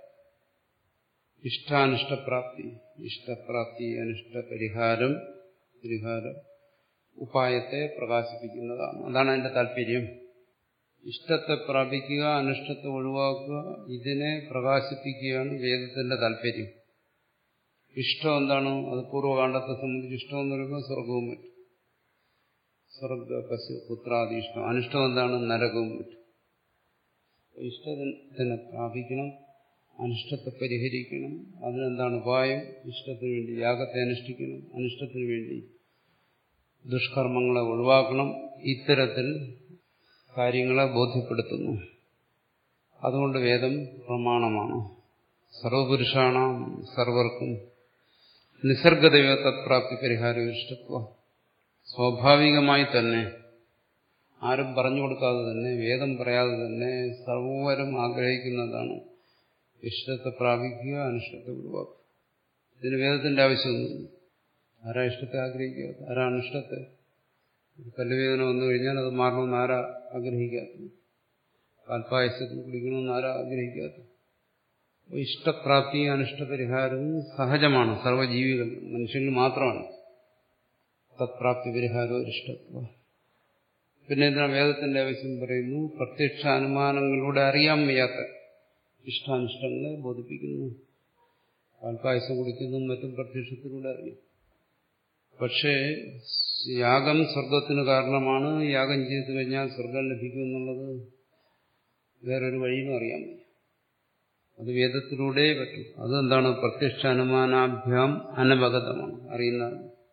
ഇഷ്ടാനിഷ്ടപ്രാപ്തി ഇഷ്ടപ്രാപ്തി അനിഷ്ട പരിഹാരം പരിഹാര ഉപായത്തെ പ്രകാശിപ്പിക്കുന്നതാണ് അതാണ് അതിന്റെ താല്പര്യം ഇഷ്ടത്തെ പ്രാപിക്കുക അനിഷ്ടത്തെ ഒഴിവാക്കുക ഇതിനെ പ്രകാശിപ്പിക്കുകയാണ് വേദത്തിന്റെ താല്പര്യം ഇഷ്ടം എന്താണ് അത് പൂർവ്വകാണ്ഡത്തെ സംബന്ധിച്ച് ഇഷ്ടം എന്ന് പറയുമ്പോൾ സ്വർഗവും മറ്റും സ്വർഗ പശു പുത്രാദി ഇഷ്ടം അനിഷ്ടം എന്താണ് നരകവും മറ്റും ഇഷ്ടത്തിനെ പ്രാപിക്കണം അനിഷ്ടത്തെ പരിഹരിക്കണം അതിനെന്താണ് ഉപായം ഇഷ്ടത്തിന് വേണ്ടി യാഗത്തെ അനുഷ്ഠിക്കണം അനിഷ്ടത്തിന് വേണ്ടി ദുഷ്കർമ്മങ്ങളെ ഒഴിവാക്കണം ഇത്തരത്തിൽ കാര്യങ്ങളെ ബോധ്യപ്പെടുത്തുന്നു അതുകൊണ്ട് വേദം പ്രമാണമാണ് സർവപുരുഷാണാം സർവർക്കും നിസർഗദൈവ തത്പ്രാപ്തി പരിഹാര ഇഷ്ടത്വ സ്വാഭാവികമായി തന്നെ ആരും പറഞ്ഞു കൊടുക്കാതെ തന്നെ വേദം പറയാതെ തന്നെ സർവരും ആഗ്രഹിക്കുന്നതാണ് ഇഷ്ടത്തെ പ്രാപിക്കുക അനിഷ്ടത്തെ ഒഴിവാക്കുക ഇതിന് വേദത്തിന്റെ ആവശ്യമൊന്നുമില്ല ആരാ ഇഷ്ടത്തെ ആഗ്രഹിക്കുക ആരാ അനിഷ്ടത്തെ പല്ലുവേദന വന്നു കഴിഞ്ഞാൽ അത് മാറണമെന്ന് ആരാ ആഗ്രഹിക്കാത്തത് പാൽപ്പായസത്തിൽ കുടിക്കണമെന്ന് ആരാ ആഗ്രഹിക്കാത്തത് ഇഷ്ടപ്രാപ്തിയും അനിഷ്ടപരിഹാരവും സഹജമാണ് സർവ്വജീവികൾ മനുഷ്യന് മാത്രമാണ് തത്പ്രാപ്തി പരിഹാരവും ഇഷ്ടത്വം പിന്നെ എന്തിനാ വേദത്തിന്റെ ആവശ്യം പറയുന്നു പ്രത്യക്ഷ അനുമാനങ്ങളിലൂടെ അറിയാൻ വയ്യാത്ത ഇഷ്ടാനിഷ്ടങ്ങളെ ബോധിപ്പിക്കുന്നു പാൽപ്പായസം കുടിക്കുന്നതും മറ്റും പ്രത്യക്ഷത്തിലൂടെ അറിയും പക്ഷേ യാഗം സ്വർഗത്തിന് കാരണമാണ് യാഗം ചെയ്തു കഴിഞ്ഞാൽ സ്വർഗം ലഭിക്കും എന്നുള്ളത് വേറൊരു വഴിയും അറിയാൻ വയ്യ അത് വേദത്തിലൂടെ പറ്റും അതെന്താണ് പ്രത്യക്ഷ അനുമാനാഭ്യാം അനവഗതമാണ് അറിയുന്ന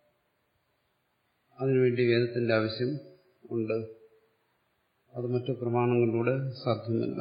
അതിനുവേണ്ടി വേദത്തിന്റെ ആവശ്യം ഉണ്ട് അത് മറ്റു പ്രമാണങ്ങളിലൂടെ സാധ്യമല്ല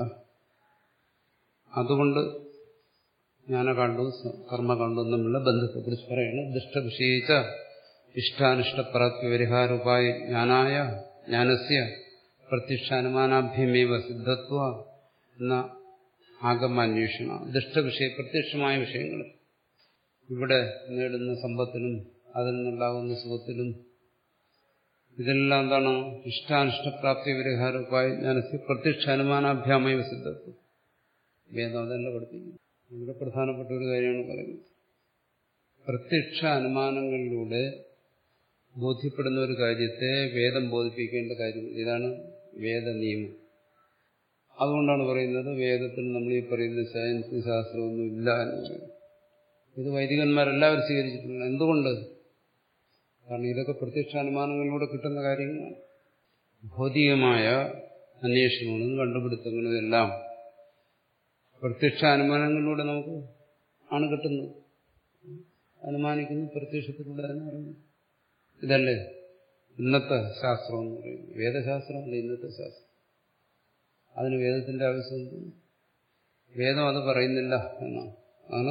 അതുകൊണ്ട് ജ്ഞാനകാണ്ഡവും കർമ്മകാണ്ഡവും തമ്മിലുള്ള ബന്ധത്തെക്കുറിച്ച് പറയുന്നത് ദുഷ്ടവിഷയിച്ച ഇഷ്ടാനിഷ്ടപ്രാപ്തി പരിഹാരോപായ ജ്ഞാനായ ജ്ഞാനസ്യ പ്രത്യക്ഷാനുമാനാഭ്യമേവ സിദ്ധത്വ എന്ന ആഗമാന്വേഷണ ദുഷ്ടവിഷയ പ്രത്യക്ഷമായ വിഷയങ്ങൾ ഇവിടെ നേടുന്ന സമ്പത്തിനും അതിൽ നിന്നുണ്ടാകുന്ന സുഖത്തിലും ഇതെല്ലാം എന്താണ് ഇഷ്ടാനിഷ്ടപ്രാപ്തി പരിഹാരോപായ ജ്ഞാനസ്യ പ്രത്യക്ഷ അനുമാനാഭ്യാമേവ സിദ്ധത്വം വേദം അതല്ല പഠിപ്പിക്കുന്നു വളരെ പ്രധാനപ്പെട്ട ഒരു കാര്യമാണ് പറയുന്നത് പ്രത്യക്ഷ അനുമാനങ്ങളിലൂടെ ബോധ്യപ്പെടുന്ന ഒരു കാര്യത്തെ വേദം ബോധിപ്പിക്കേണ്ട കാര്യം ഇതാണ് വേദ നിയമം അതുകൊണ്ടാണ് പറയുന്നത് വേദത്തിൽ നമ്മൾ ഈ പറയുന്ന സയൻസ് ശാസ്ത്രമൊന്നും ഇല്ല എന്ന് പറയുന്നത് ഇത് വൈദികന്മാരെല്ലാവരും സ്വീകരിച്ചിട്ടുണ്ട് എന്തുകൊണ്ട് കാരണം ഇതൊക്കെ പ്രത്യക്ഷ അനുമാനങ്ങളിലൂടെ കിട്ടുന്ന കാര്യങ്ങളാണ് ഭൗതികമായ അന്വേഷണങ്ങളും കണ്ടുപിടുത്തങ്ങളും എല്ലാം പ്രത്യക്ഷ അനുമാനങ്ങളിലൂടെ നമുക്ക് ആണ് കിട്ടുന്നത് അനുമാനിക്കുന്നു പ്രത്യക്ഷത്തിലൂടെ തന്നെ അറിയുന്നു ഇതല്ലേ ഇന്നത്തെ ശാസ്ത്രം എന്ന് പറയുന്നത് വേദശാസ്ത്രമല്ല ഇന്നത്തെ ശാസ്ത്രം അതിന് വേദത്തിന്റെ ആവശ്യം വേദം അത് പറയുന്നില്ല എന്നാണ് അതാണ്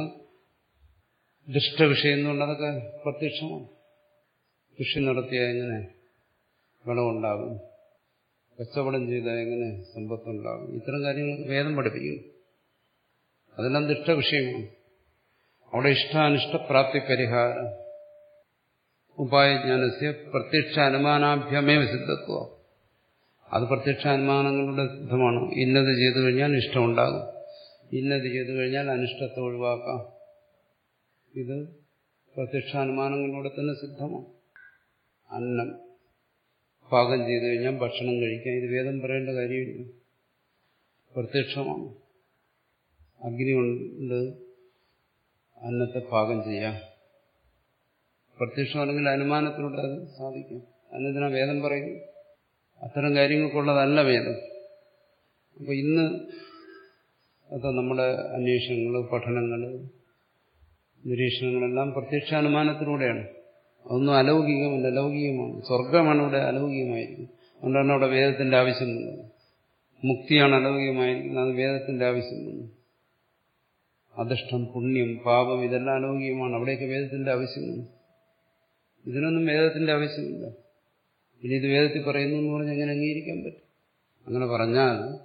ദുഷ്ടവിഷയം എന്നുകൊണ്ട് അതൊക്കെ പ്രത്യക്ഷമാണ് കൃഷി നടത്തിയ എങ്ങനെ വിളവുണ്ടാകും കച്ചവടം ചെയ്താൽ എങ്ങനെ സമ്പത്തുണ്ടാകും ഇത്തരം കാര്യങ്ങൾ വേദം പഠിപ്പിക്കുന്നു അതെല്ലാം ദുഷ്ടവിഷയമാണ് അവിടെ ഇഷ്ടാനിഷ്ടപ്രാപ്തി പരിഹാരം ഉപായജ്ഞാനസ്യ പ്രത്യക്ഷ അനുമാനാഭ്യമേവ സിദ്ധത്വം അത് പ്രത്യക്ഷ അനുമാനങ്ങളുടെ സിദ്ധമാണ് ഇന്നത് ചെയ്തു കഴിഞ്ഞാൽ ഇഷ്ടമുണ്ടാകും ഇന്നത് ചെയ്തു കഴിഞ്ഞാൽ അനിഷ്ടത്തെ ഒഴിവാക്കാം ഇത് പ്രത്യക്ഷാനുമാനങ്ങളിലൂടെ തന്നെ സിദ്ധമാണ് അന്നം പാകം ചെയ്തു കഴിഞ്ഞാൽ ഭക്ഷണം കഴിക്കാം ഇത് വേദം പറയേണ്ട കാര്യമില്ല പ്രത്യക്ഷമാണ് അഗ്നി കൊണ്ട് അന്നത്തെ പാകം ചെയ്യാം പ്രത്യക്ഷമാണെങ്കിൽ അനുമാനത്തിലൂടെ അത് സാധിക്കും അന്നതിനാ വേദം പറയുന്നു അത്തരം കാര്യങ്ങൾക്കുള്ളതല്ല വേദം അപ്പൊ ഇന്ന് അത് നമ്മുടെ അന്വേഷണങ്ങൾ പഠനങ്ങൾ നിരീക്ഷണങ്ങളെല്ലാം പ്രത്യക്ഷാനുമാനത്തിലൂടെയാണ് അതൊന്നും അലൗകികമല്ല ലൗകികമാണ് സ്വർഗമാണ് ഇവിടെ അലൗകികമായിരിക്കും അതുകൊണ്ടാണ് അവിടെ വേദത്തിന്റെ ആവശ്യം വന്നത് മുക്തിയാണ് അലൗകികമായിരിക്കുന്നത് അത് വേദത്തിന്റെ ആവശ്യം വന്നു അധിഷ്ഠം പുണ്യം പാപം ഇതെല്ലാം അലൗകികമാണ് അവിടെയൊക്കെ വേദത്തിന്റെ ആവശ്യം വന്നു ഇതിനൊന്നും വേദത്തിന്റെ ആവശ്യമില്ല ഇനി ഇത് വേദത്തിൽ പറയുന്നു എന്ന് പറഞ്ഞ് എങ്ങനെ അംഗീകരിക്കാൻ പറ്റും അങ്ങനെ പറഞ്ഞാൽ